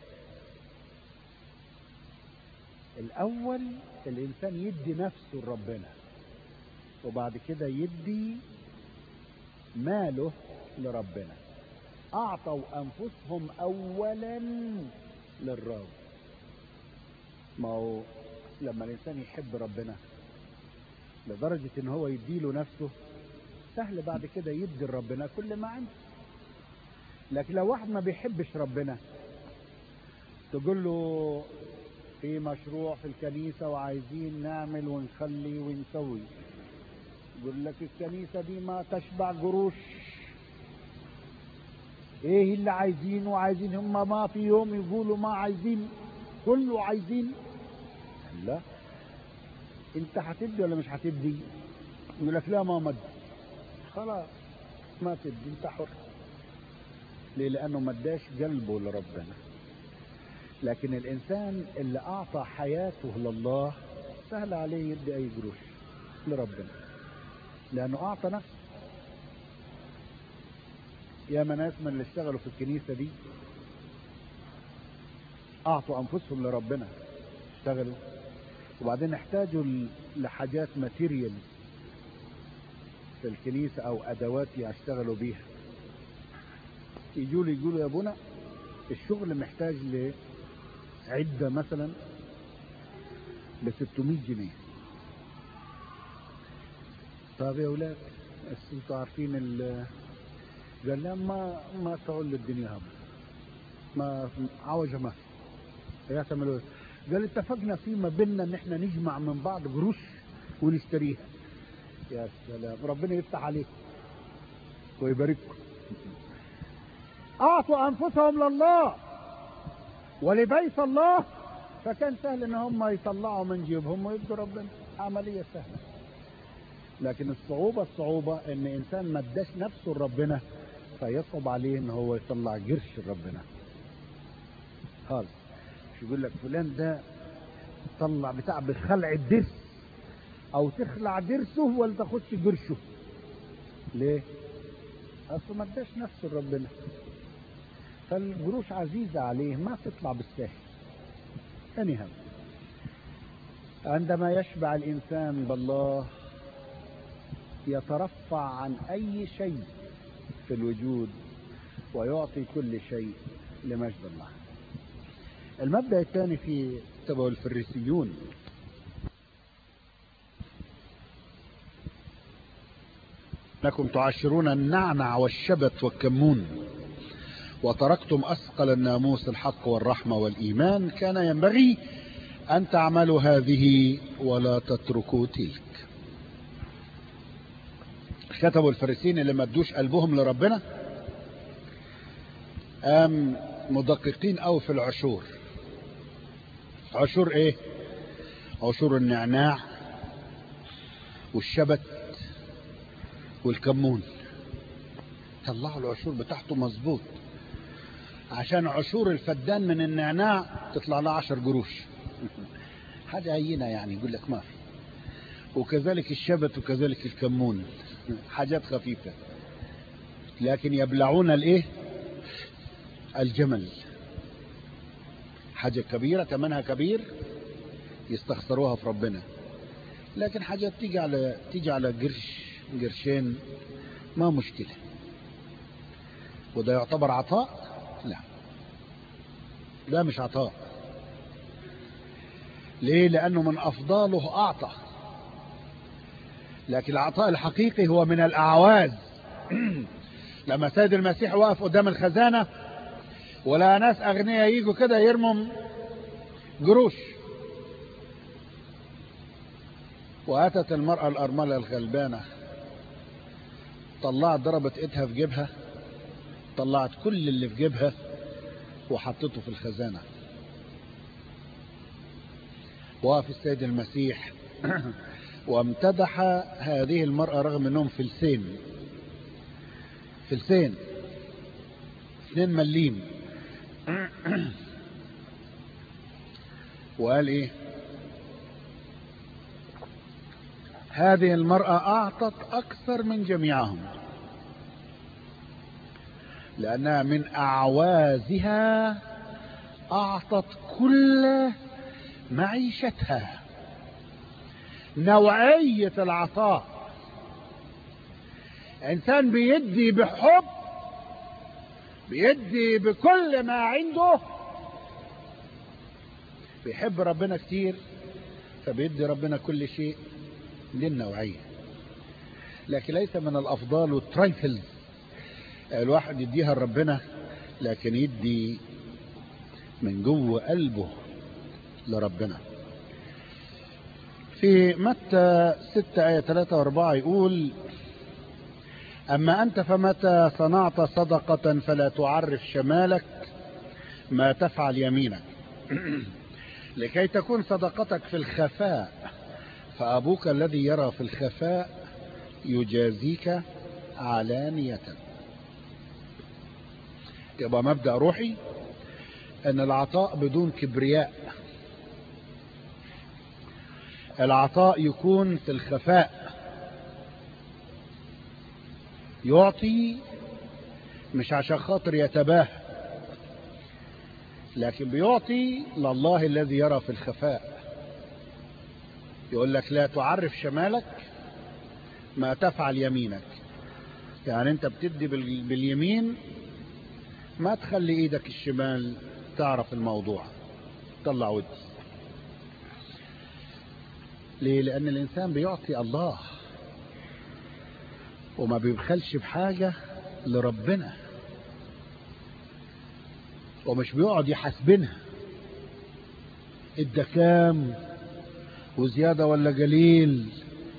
الأول الإنسان يدي نفسه لربنا وبعد كده يدي ماله لربنا أعطوا أنفسهم أولا للرب ما هو لما الإنسان يحب ربنا لدرجة إن هو يديله نفسه سهل بعد كده يدي لربنا كل ما عنده لكن لو واحد ما بيحبش ربنا تقول له في مشروع في الكنيسة وعايزين نعمل ونخلي ونسوي يقول لك الكنيسة دي ما تشبع قروش ايه اللي عايزينه عايزين هم ما في يوم يقولوا ما عايزين كله عايزين لا انت هتدي ولا مش هتدي يقول لك لا ما مد خلاص ما تدي انت حر ليه لانه ما اداش قلبه لربنا لكن الانسان اللي اعطى حياته لله سهل عليه يدي اي قروش لربنا لانه اعطى نفسه يا ناس من اللي اشتغلوا في الكنيسة دي اعطوا انفسهم لربنا اشتغلوا وبعدين احتاجوا ل- لحاجات ماتيريال في الكنيسة او ادوات يشتغلوا بيها يجوا لي يقولوا يا ابونا الشغل محتاج لعدة مثلا ب 600 جنيه طب يا اولاد بس انتوا عارفين ال قال لا ما ما تعول الدنيا هم ما عوجة ما في يا تعملوا إيه؟ قال اتفقنا فيما بيننا ان احنا نجمع من بعض قروش ونشتريها يا سلام ربنا يفتح عليكم ويبارككم اعطوا انفسهم لله ولبيت الله فكان سهل ان هم يطلعوا من جيبهم ويدوا ربنا عمليه سهله لكن الصعوبة الصعوبة ان انسان ما اداش نفسه لربنا فيصعب عليه ان هو يطلع قرش لربنا خالص مش يقول لك فلان ده طلع بتاع بخلع الدرس او تخلع درسه ولا تاخدش قرشه ليه اصله ما اداش نفسه لربنا فالقروش عزيزة عليه ما تطلع بالسهل ثاني هم عندما يشبع الانسان بالله يترفع عن اي شيء في الوجود ويعطي كل شيء لمجد الله المبدا الثاني في تبع الفريسيون انكم تعشرون النعنع والشبت والكمون وتركتم اثقل الناموس الحق والرحمه والايمان كان ينبغي ان تعملوا هذه ولا تتركوا تلك كتبوا الفريسيين اللي ما ادوش قلبهم لربنا قام مدققين قوي في العشور عشور ايه عشور النعناع والشبت والكمون طلعوا العشور بتاعته مظبوط عشان عشور الفدان من النعناع تطلع لها عشر قروش حاجة هينة يعني يقول لك ما في وكذلك الشبت وكذلك الكمون حاجات خفيفة لكن يبلعون الايه الجمل حاجة كبيرة ثمنها كبير يستخسروها في ربنا لكن حاجات تيجي على تيجي على قرش قرشين ما مشكلة وده يعتبر عطاء لا ده مش عطاء ليه لأنه من أفضاله أعطى لكن العطاء الحقيقي هو من الأعواز لما سيد المسيح وقف قدام الخزانة ولا ناس أغنياء يجوا كده يرموا قروش وأتت المرأة الأرملة الغلبانة طلعت ضربت ايدها في جيبها طلعت كل اللي في جيبها وحطته في الخزانة وقف السيد المسيح وامتدح هذه المرأة رغم انهم فلسين فلسين اثنين مليم وقال ايه هذه المرأة اعطت اكثر من جميعهم لانها من اعوازها اعطت كل معيشتها نوعية العطاء انسان بيدي بحب بيدي بكل ما عنده بيحب ربنا كتير فبيدي ربنا كل شيء للنوعية لكن ليس من الافضال والترايفلز الواحد يديها لربنا لكن يدي من جوه قلبه لربنا في متى 6 آية 3 و4 يقول أما أنت فمتى صنعت صدقة فلا تعرف شمالك ما تفعل يمينك لكي تكون صدقتك في الخفاء فأبوك الذي يرى في الخفاء يجازيك علانية يبقى مبدأ روحي أن العطاء بدون كبرياء العطاء يكون في الخفاء يعطي مش عشان خاطر يتباهى لكن بيعطي لله الذي يرى في الخفاء يقول لك لا تعرف شمالك ما تفعل يمينك يعني انت بتدي باليمين ما تخلي ايدك الشمال تعرف الموضوع طلع ودي ليه لان الانسان بيعطي الله وما بيبخلش بحاجة لربنا ومش بيقعد يحاسبنها ادى كام وزيادة ولا قليل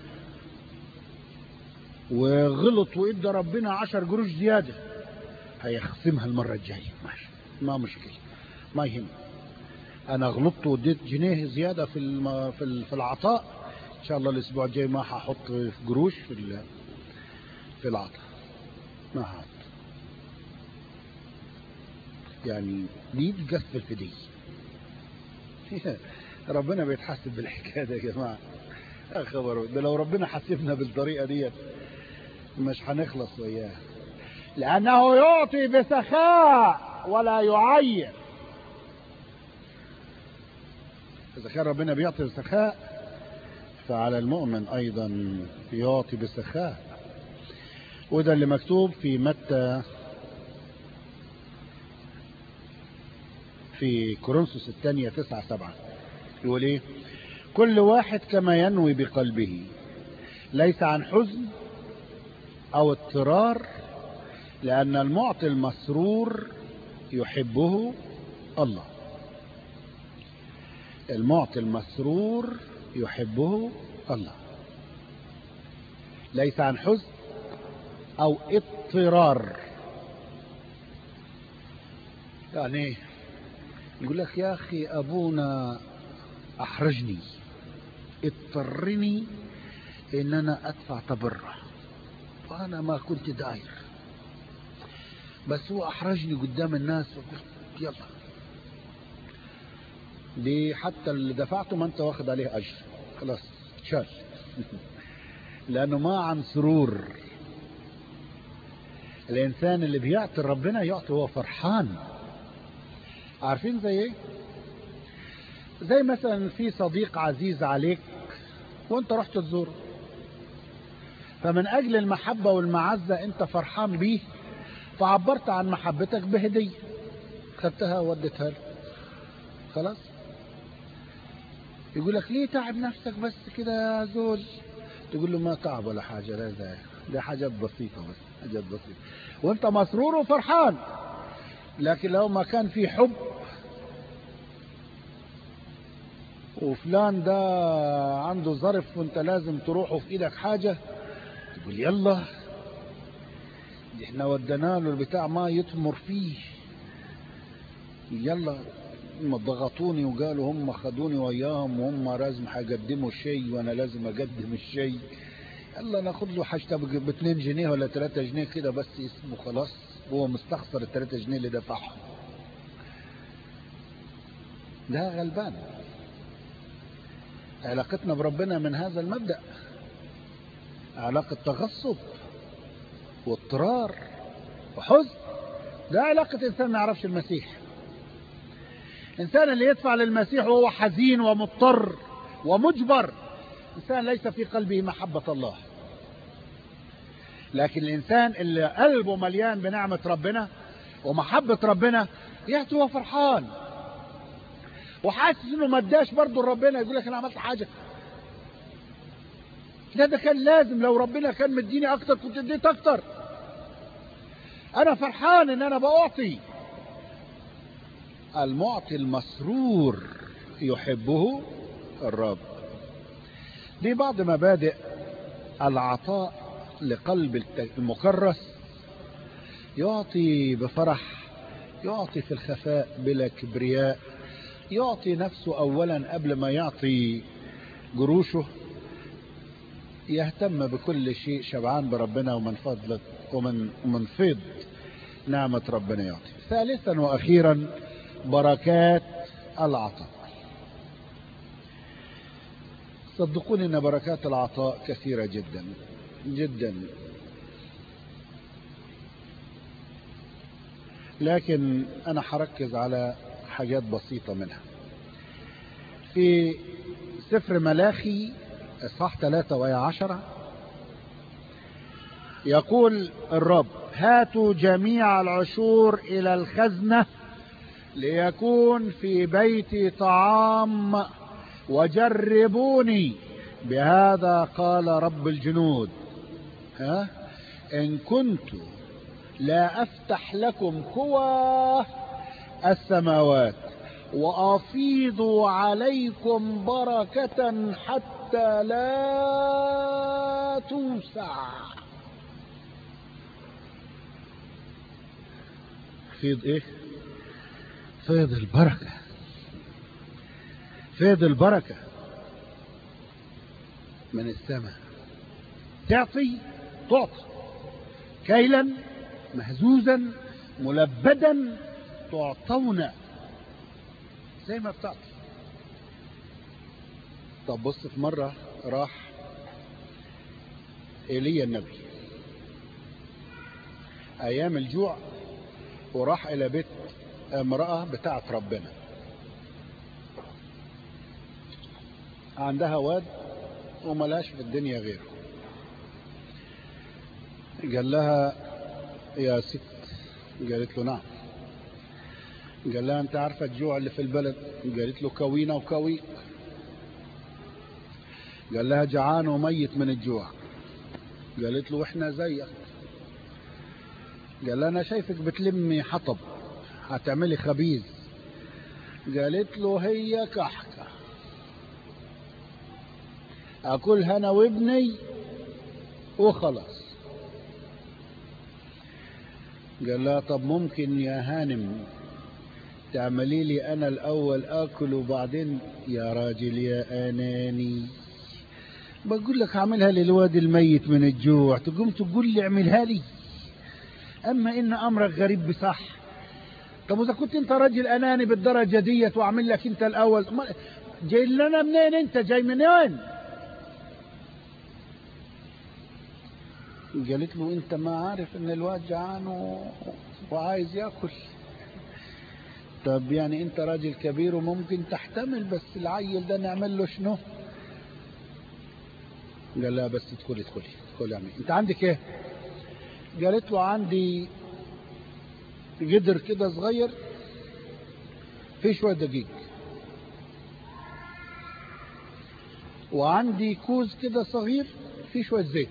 وغلط وادى ربنا عشر قروش زيادة هيخصمها المرة الجاية ماشي ما مشكلة ما يهم انا غلطت واديت جنيه زيادة في الم... في, ال... في العطاء ان شاء الله الاسبوع الجاي ما هحط قروش في ال... في العطاء ما هحط يعني دي تقفل في دي ربنا بيتحسب بالحكايه دي يا جماعه يا خبر ده لو ربنا حاسبنا بالطريقه ديت مش هنخلص وياه لانه يعطي بسخاء ولا يعير اذا كان ربنا بيعطي بسخاء فعلى المؤمن ايضا يعطي بسخاء وده اللي مكتوب في متى في كورنثوس الثانية تسعة سبعة يقول ايه كل واحد كما ينوي بقلبه ليس عن حزن او اضطرار لان المعطي المسرور يحبه الله المعطي المسرور يحبه الله ليس عن حزن او اضطرار يعني يقول لك يا اخي ابونا احرجني اضطرني ان انا ادفع تبرع وانا ما كنت داير بس هو احرجني قدام الناس وقلت يلا دي حتى اللي دفعته ما انت واخد عليه اجر خلاص شال لانه ما عن سرور الانسان اللي بيعطي ربنا يعطي وهو فرحان عارفين زي ايه زي مثلا في صديق عزيز عليك وانت رحت تزوره فمن اجل المحبة والمعزة انت فرحان بيه فعبرت عن محبتك بهدية خدتها ووديتها له خلاص يقول لك ليه تعب نفسك بس كده يا زول تقول له ما تعب ولا حاجة لا ده ده حاجات بسيطة بس حاجات بسيطة وانت مسرور وفرحان لكن لو ما كان في حب وفلان ده عنده ظرف وانت لازم تروح وفي ايدك حاجة تقول يلا دي احنا ودنا له البتاع ما يتمر فيه يلا هم ضغطوني وقالوا هم خدوني وياهم وهم لازم هيقدموا شيء وانا لازم اقدم الشيء يلا ناخد له حاجه ب 2 جنيه ولا 3 جنيه كده بس اسمه خلاص هو مستخسر ال 3 جنيه اللي دفعهم ده غلبان علاقتنا بربنا من هذا المبدأ علاقة تغصب واضطرار وحزن ده علاقة إنسان ما يعرفش المسيح إنسان اللي يدفع للمسيح وهو حزين ومضطر ومجبر إنسان ليس في قلبه محبة الله لكن الإنسان اللي قلبه مليان بنعمة ربنا ومحبة ربنا يأتي وهو فرحان وحاسس انه ما اداش برضه ربنا يقول لك انا عملت حاجه لا ده كان لازم لو ربنا كان مديني اكتر كنت اديت اكتر انا فرحان ان انا بعطي المعطي المسرور يحبه الرب دي بعض مبادئ العطاء لقلب الت- المكرس يعطي بفرح يعطي في الخفاء بلا كبرياء يعطي نفسه اولا قبل ما يعطي جروشه يهتم بكل شيء شبعان بربنا ومن فضلك ومن ومن فيض نعمة ربنا يعطي ثالثا واخيرا بركات العطاء صدقوني ان بركات العطاء كثيرة جدا جدا لكن انا هركز على حاجات بسيطة منها في سفر ملاخي اصحاح 3 وآية 10 يقول الرب هاتوا جميع العشور الى الخزنة ليكون في بيتي طعام وجربوني بهذا قال رب الجنود ها ان كنت لا افتح لكم قوى السماوات وافيض عليكم بركة حتى لا توسع فيض ايه فيض البركة فيض البركة من السماء تعطي تعطي كيلا مهزوزا ملبدا تعطون زي ما بتعطي طب بص في مرة راح ايليا النبي ايام الجوع وراح الى بيت امرأة بتاعت ربنا عندها واد وملاش في الدنيا غيره قال لها يا ست قالت له نعم قال لها انت عارفة الجوع اللي في البلد قالت له كوينة وكوي قال لها جعان وميت من الجوع قالت له واحنا زيك قال لها انا شايفك بتلمي حطب هتعملي خبيز قالت له هي كحكة اكلها انا وابني وخلاص قال لها طب ممكن يا هانم تعملي لي انا الاول اكل وبعدين يا راجل يا اناني بقول لك اعملها للواد الميت من الجوع تقوم تقول لي اعملها لي اما ان امرك غريب بصح طب واذا كنت انت راجل اناني بالدرجه ديت واعمل لك انت الاول ما- جاي لنا منين انت جاي منين قالت له انت ما عارف ان الواد جعان و... وعايز ياكل طب يعني انت راجل كبير وممكن تحتمل بس العيل ده نعمل له شنو قال لها بس ادخلي ادخلي ادخلي اعملي انت عندك ايه قالت له عندي قدر كده صغير فيه شويه دقيق وعندي كوز كده صغير فيه شويه زيت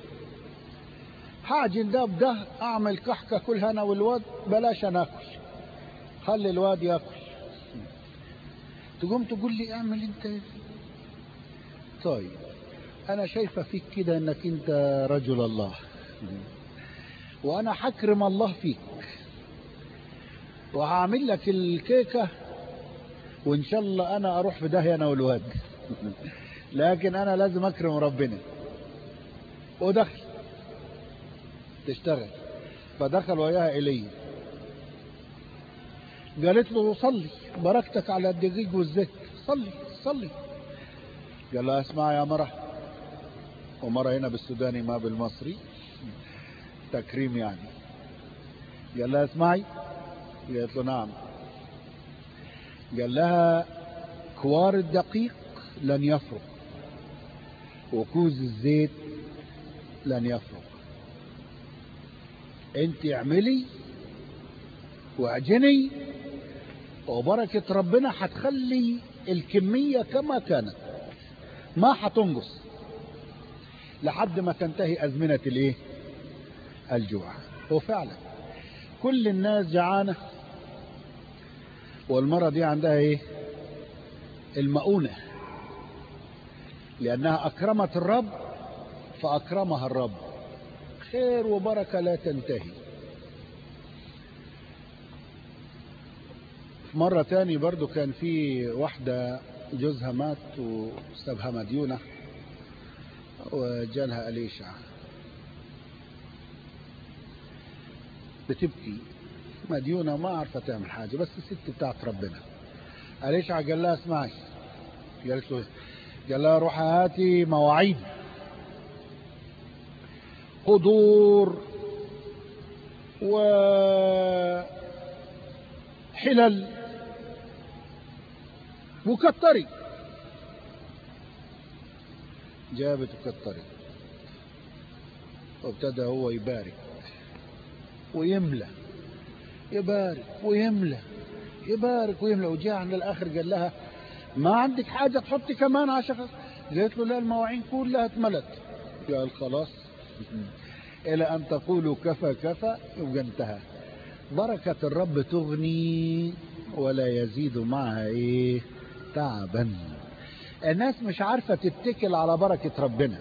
هعجن ده بده اعمل كحكه كلها انا والواد بلاش انا اكل خلي الواد ياكل تقوم تقول لي اعمل انت طيب انا شايفه فيك كده انك انت رجل الله وانا حكرم الله فيك وهعمل لك الكيكه وان شاء الله انا اروح في داهيه انا والواد لكن انا لازم اكرم ربنا ودخل تشتغل فدخل وياها ايليا قالت له صلي بركتك على الدقيق والزيت صلي صلي قال لها اسمع يا مرة ومرة هنا بالسوداني ما بالمصري تكريم يعني قال لها اسمعي قالت له نعم قال لها كوار الدقيق لن يفرق وكوز الزيت لن يفرق انت اعملي واعجني وبركة ربنا هتخلي الكمية كما كانت ما هتنقص لحد ما تنتهي أزمنة الايه الجوع وفعلا كل الناس جعانة والمرة دي عندها ايه المؤونة لأنها أكرمت الرب فأكرمها الرب خير وبركة لا تنتهي مرة تاني برضو كان في واحدة جوزها مات وسابها مديونة وجالها أليشع بتبكي مديونة ما عارفة تعمل حاجة بس الست بتاعت ربنا أليشع قال لها اسمعي قالت له قال لها روحي هاتي مواعيد قدور وحلل وكتري جابت وكتري وابتدى هو يبارك ويملى يبارك ويملى يبارك ويملى وجاء عند الاخر قال لها ما عندك حاجة تحطي كمان عشان قالت له لا المواعين كلها اتملت قال خلاص إلى أن تقولوا كفى كفى يبقى انتهى بركة الرب تغني ولا يزيد معها إيه تعبا الناس مش عارفة تتكل على بركة ربنا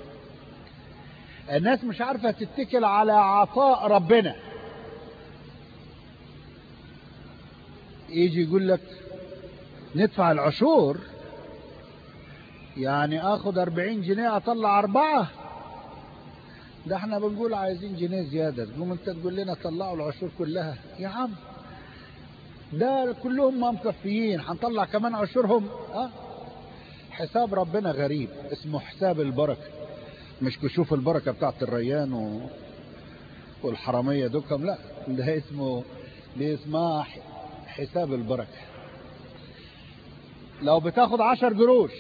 الناس مش عارفة تتكل على عطاء ربنا يجي يقول لك ندفع العشور يعني اخد اربعين جنيه اطلع اربعة ده احنا بنقول عايزين جنيه زيادة تقوم انت تقول لنا طلعوا العشور كلها يا عم ده كلهم ما مكفيين هنطلع كمان عشورهم اه حساب ربنا غريب اسمه حساب البركة مش كشوف البركة بتاعت الريان و... والحرامية دوكم لا ده اسمه دي اسمها حساب البركة لو بتاخد عشر قروش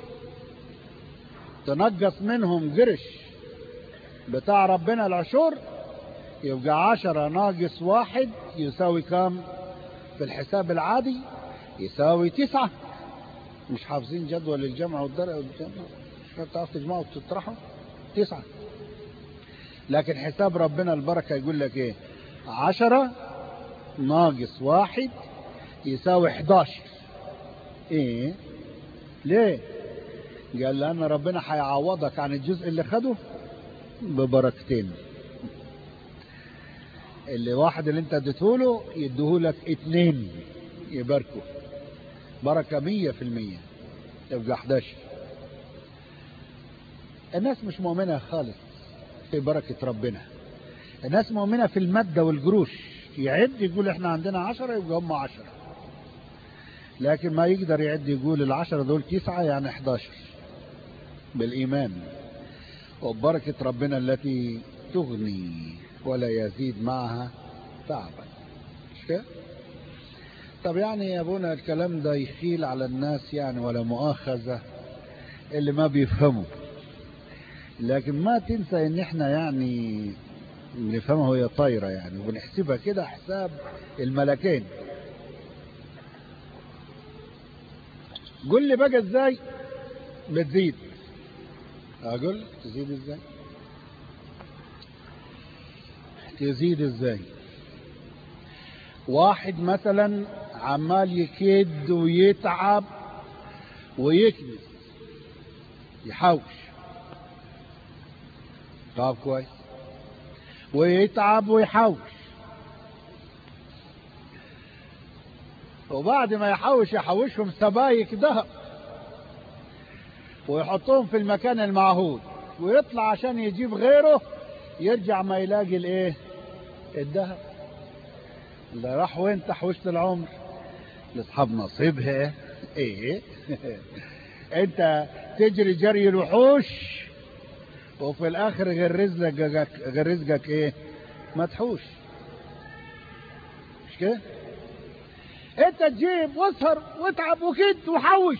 تنقص منهم قرش بتاع ربنا العشور يبقى عشرة ناقص واحد يساوي كام في الحساب العادي يساوي تسعة مش حافظين جدول الجمع والدرع والجمع مش هتعرف تجمعوا وتطرحوا تسعة لكن حساب ربنا البركة يقول لك ايه عشرة ناقص واحد يساوي 11 ايه ليه قال لان ربنا هيعوضك عن الجزء اللي خده ببركتين اللي واحد اللي انت اديته يديهولك اتنين يباركوا بركة مية في المية يبقى 11 الناس مش مؤمنة خالص في بركة ربنا الناس مؤمنة في المادة والقروش يعد يقول احنا عندنا عشرة يبقى هم عشرة لكن ما يقدر يعد يقول العشرة دول تسعة يعني 11 بالإيمان وبركة ربنا التي تغني ولا يزيد معها تعبا مش كده؟ طب يعني يا ابونا الكلام ده يخيل على الناس يعني ولا مؤاخذة اللي ما بيفهموا لكن ما تنسى ان احنا يعني بنفهمها وهي طايرة يعني وبنحسبها كده حساب الملكين قل لي بقى ازاي بتزيد اقول تزيد ازاي تزيد ازاي واحد مثلا عمال يكد ويتعب ويكنس يحوش طب كويس ويتعب ويحوش وبعد ما يحوش يحوشهم سبايك ذهب ويحطهم في المكان المعهود ويطلع عشان يجيب غيره يرجع ما يلاقي الايه الذهب اللي راح وين تحوشت العمر لاصحاب نصيبها ايه انت تجري جري الوحوش وفي الاخر غير رزقك غير رزقك ايه ما تحوش مش كده انت تجيب واسهر واتعب وكد وحوش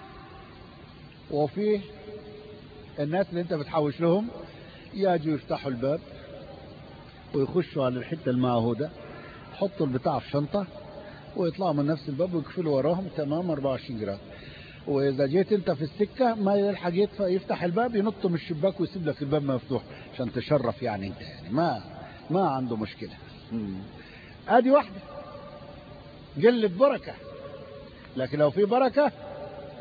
وفيه الناس اللي انت بتحوش لهم يجوا يفتحوا الباب ويخشوا على الحته المعهوده يحطوا البتاع في شنطه ويطلعوا من نفس الباب ويقفلوا وراهم تمام 24 جرام واذا جيت انت في السكه ما يلحق يفتح الباب ينط من الشباك ويسيب لك الباب مفتوح عشان تشرف يعني انت يعني ما ما عنده مشكله ادي واحده قله بركه لكن لو في بركه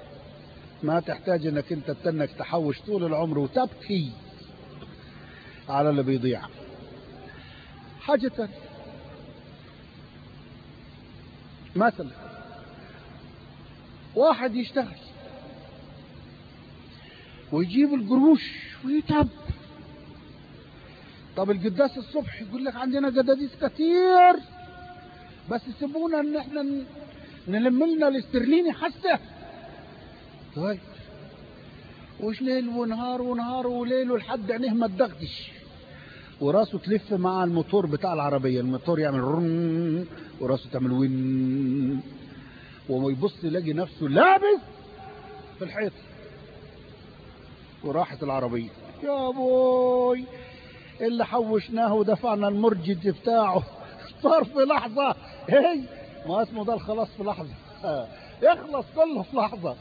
ما تحتاج انك انت تنك تحوش طول العمر وتبكي على اللي بيضيع حاجة تانية مثلا واحد يشتغل ويجيب القروش ويتعب طب القداس الصبح يقول لك عندنا قداديس كتير بس سيبونا ان احنا ن- نلم لنا الاسترليني حسه طيب وش ليل ونهار ونهار وليل ولحد عينيه ما تدغدش وراسه تلف مع الموتور بتاع العربية الموتور يعمل رن وراسه تعمل وين ويبص يلاقي نفسه لابس في الحيط وراحت العربية يا بوي اللي حوشناه ودفعنا المرجد بتاعه صار في لحظة هي ما اسمه ده الخلاص في لحظة يخلص كله في لحظة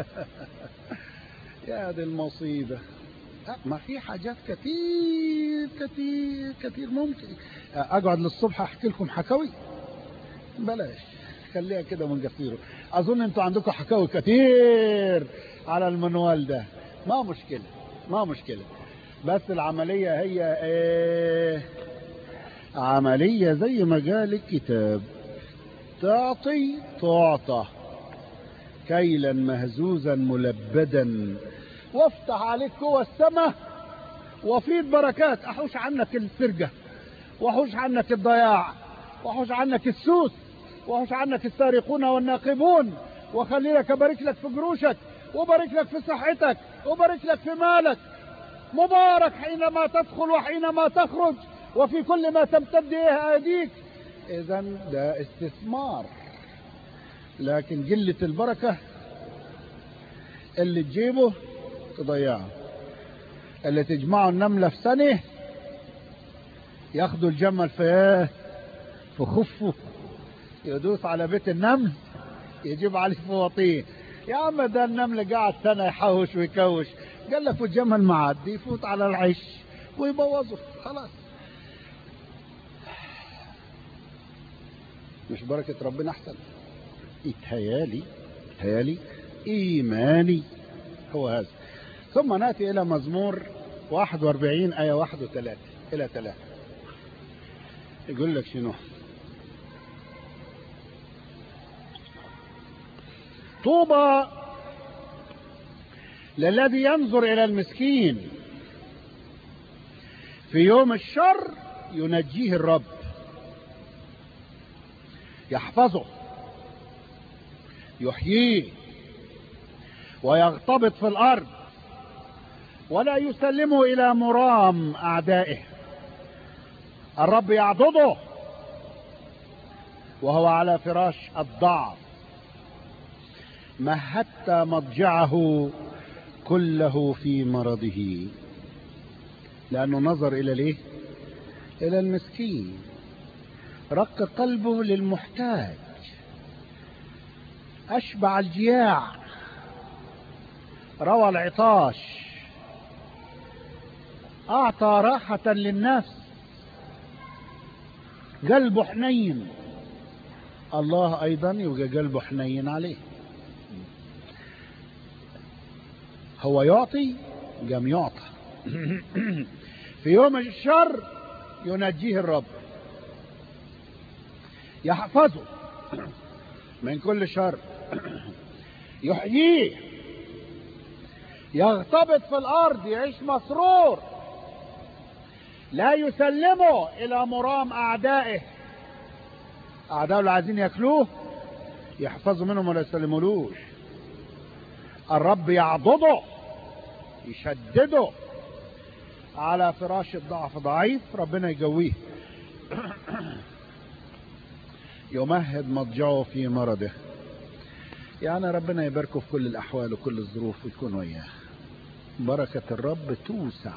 يا دي المصيبة لا، ما في حاجات كتير كتير كتير ممكن اقعد للصبح احكي لكم حكاوي بلاش خليها كده من قصيره اظن انتوا عندكم حكاوي كتير على المنوال ده ما مشكلة ما مشكلة بس العملية هي ايه عملية زي ما قال الكتاب تعطي تعطى كيلا مهزوزا ملبدا وافتح عليك قوى السماء وفيض بركات احوش عنك السرقة واحوش عنك الضياع واحوش عنك السوس واحوش عنك السارقون والناقبون وخلي لك ابارك لك في قروشك وبارك لك في صحتك وبارك لك في مالك مبارك حينما تدخل وحينما تخرج وفي كل ما تمتد إليه أيديك إذا ده استثمار لكن قلة البركة اللي تجيبه تضيعه اللي تجمعه النملة في سنة ياخدوا الجمل في ايه في خفه يدوس على بيت النمل يجيب عليه فواطيه يا عم ده النمل قاعد سنة يحوش ويكوش قال لك والجمل معدي يفوت على العيش ويبوظه خلاص مش بركة ربنا أحسن يتهيالي يتهيالي إيماني هو هذا ثم نأتي إلى مزمور 41 آية 1 و3 إلى 3 يقول لك شنو طوبى للذي ينظر إلى المسكين في يوم الشر ينجيه الرب يحفظه يحييه ويغتبط في الأرض ولا يسلمه إلى مرام أعدائه الرب يعضده وهو على فراش الضعف مهدت مضجعه كله في مرضه لأنه نظر إلى ليه إلى المسكين رق قلبه للمحتاج أشبع الجياع روى العطاش أعطى راحة للنفس قلبه حنين الله أيضا يبقى قلبه حنين عليه هو يعطي قام يعطى في يوم الشر ينجيه الرب يحفظه من كل شر يحييه يغتبط في الارض يعيش مسرور لا يسلمه الى مرام اعدائه اعدائه اللي عايزين ياكلوه يحفظوا منهم ولا يسلمولوش الرب يعضده يشدده على فراش الضعف ضعيف ربنا يقويه يمهد مضجعه في مرضه يعني ربنا يباركه في كل الأحوال وكل الظروف ويكون وياه بركة الرب توسع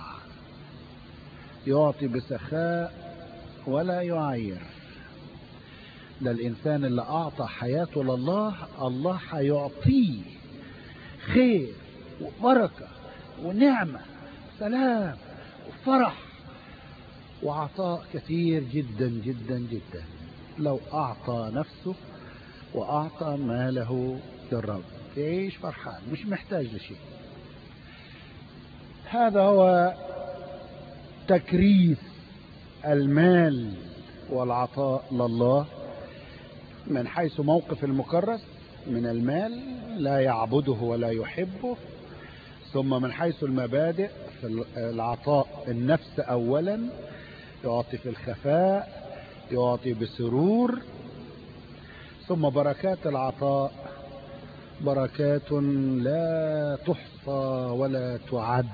يعطي بسخاء ولا يعير ده الإنسان اللي أعطى حياته لله الله هيعطيه خير وبركة ونعمة سلام وفرح وعطاء كثير جدا جدا جدا لو أعطى نفسه وأعطى ماله للرب يعيش فرحان مش محتاج لشيء هذا هو تكريس المال والعطاء لله من حيث موقف المكرس من المال لا يعبده ولا يحبه ثم من حيث المبادئ في العطاء النفس اولا يعطي في الخفاء يعطي بسرور ثم بركات العطاء بركات لا تحصى ولا تعد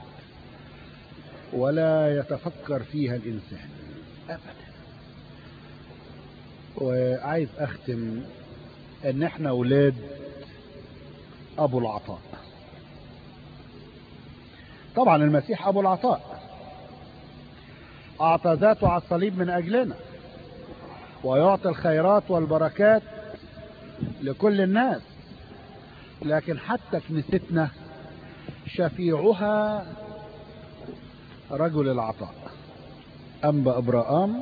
ولا يتفكر فيها الانسان ابدا وعايز اختم ان احنا اولاد ابو العطاء طبعا المسيح ابو العطاء اعطى ذاته على الصليب من اجلنا ويعطي الخيرات والبركات لكل الناس لكن حتى كنيستنا شفيعها رجل العطاء أنبا إبراهام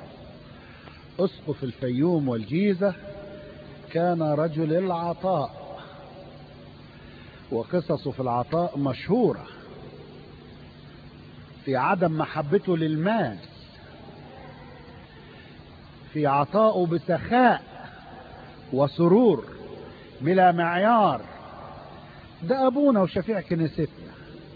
أسقف الفيوم والجيزة كان رجل العطاء وقصصه في العطاء مشهورة في عدم محبته للمال في عطائه بسخاء وسرور بلا معيار ده أبونا وشفيع كنيستنا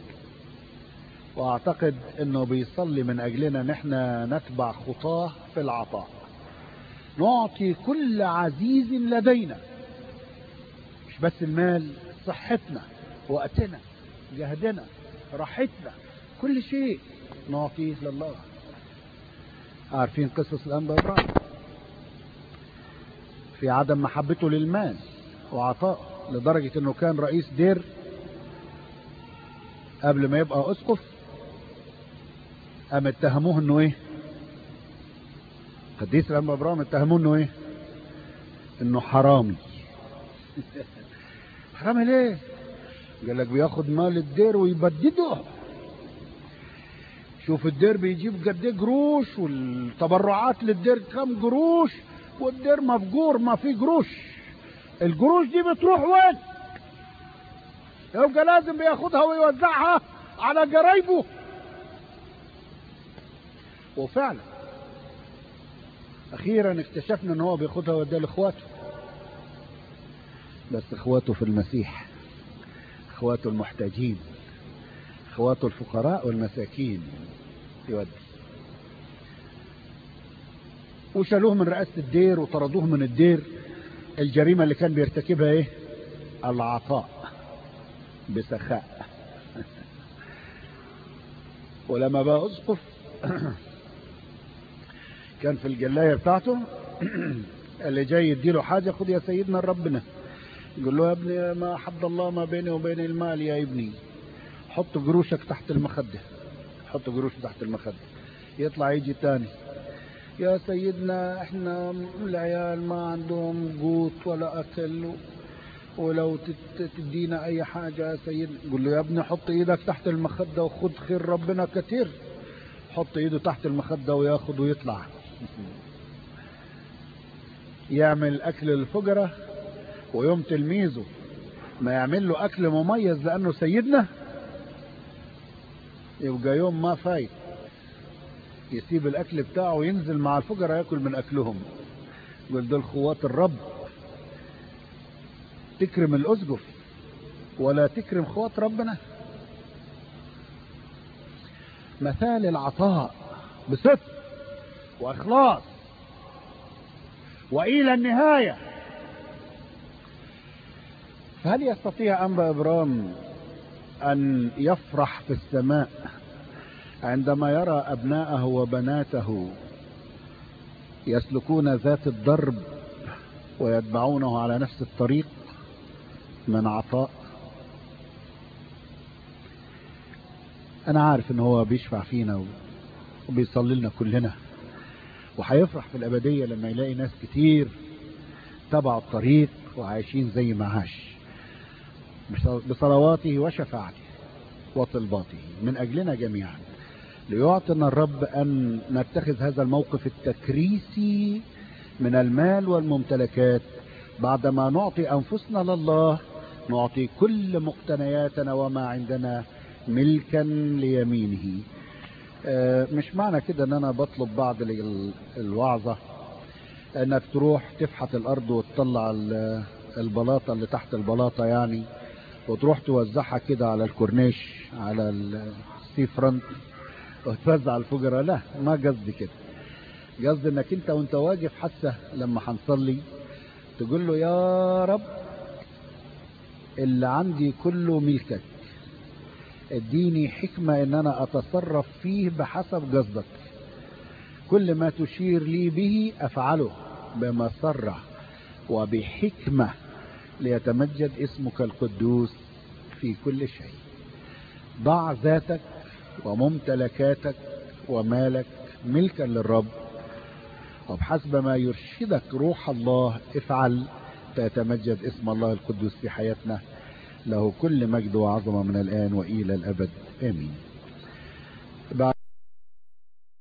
واعتقد انه بيصلي من اجلنا نحن نتبع خطاه في العطاء نعطي كل عزيز لدينا مش بس المال صحتنا وقتنا جهدنا راحتنا كل شيء نعطيه لله عارفين قصص الانبا ابراهيم في عدم محبته للمال وعطاء لدرجة انه كان رئيس دير قبل ما يبقى اسقف قام اتهموه انه ايه قديس الانبا ابراهيم اتهموه انه ايه انه حرامي حرامي ليه قال لك بياخد مال الدير ويبدده شوف الدير بيجيب قد ايه قروش والتبرعات للدير كام قروش والدير مفجور ما في قروش القروش دي بتروح وين يبقى لازم بياخدها ويوزعها على قرايبه وفعلا اخيرا اكتشفنا ان هو بياخدها ويديها لاخواته بس اخواته في المسيح اخواته المحتاجين اخواته الفقراء والمساكين يودي وشالوه من رئاسة الدير وطردوه من الدير الجريمة اللي كان بيرتكبها ايه العطاء بسخاء ولما بقى اسقف كان في الجلاية بتاعته اللي جاي يديله حاجة خد يا سيدنا ربنا يقول له يا ابني ما حد الله ما بيني وبين المال يا ابني حط قروشك تحت المخدة حط قروشك تحت المخدة يطلع يجي تاني يا سيدنا احنا العيال ما عندهم قوت ولا اكل ولو تدينا اي حاجة يا سيدنا قول له يا ابني حط ايدك تحت المخدة وخد خير ربنا كتير حط ايده تحت المخدة وياخد ويطلع يعمل اكل للفقراء ويوم تلميذه ما يعمل له اكل مميز لانه سيدنا يبقى يوم ما فايت يسيب الاكل بتاعه وينزل مع الفقراء ياكل من اكلهم يقول دول خوات الرب تكرم الاسقف ولا تكرم خوات ربنا مثال العطاء بصدق واخلاص والى النهايه فهل يستطيع انبا ابرام ان يفرح في السماء عندما يرى ابناءه وبناته يسلكون ذات الدرب ويتبعونه على نفس الطريق من عطاء انا عارف ان هو بيشفع فينا وبيصلي لنا كلنا وهيفرح في الابدية لما يلاقي ناس كتير تبعوا الطريق وعايشين زي ما عاش بصلواته وشفاعته وطلباته من اجلنا جميعا ليعطنا الرب ان نتخذ هذا الموقف التكريسي من المال والممتلكات بعدما نعطي انفسنا لله نعطي كل مقتنياتنا وما عندنا ملكا ليمينه آه، مش معنى كده ان انا بطلب بعض ال- الوعظة انك تروح تفحت الارض وتطلع ال- البلاطة اللي تحت البلاطة يعني وتروح توزعها كده على الكورنيش على السي فرونت وتوزع الفجرة لا ما قصدي كده قصدي انك انت وانت واقف حتى لما هنصلي تقول له يا رب اللي عندي كله ملكك اديني حكمة ان انا اتصرف فيه بحسب قصدك كل ما تشير لي به افعله بمسرة وبحكمة ليتمجد اسمك القدوس في كل شيء ضع ذاتك وممتلكاتك ومالك ملكا للرب وبحسب ما يرشدك روح الله افعل فيتمجد اسم الله القدوس في حياتنا له كل مجد وعظمة من الآن وإلى الأبد آمين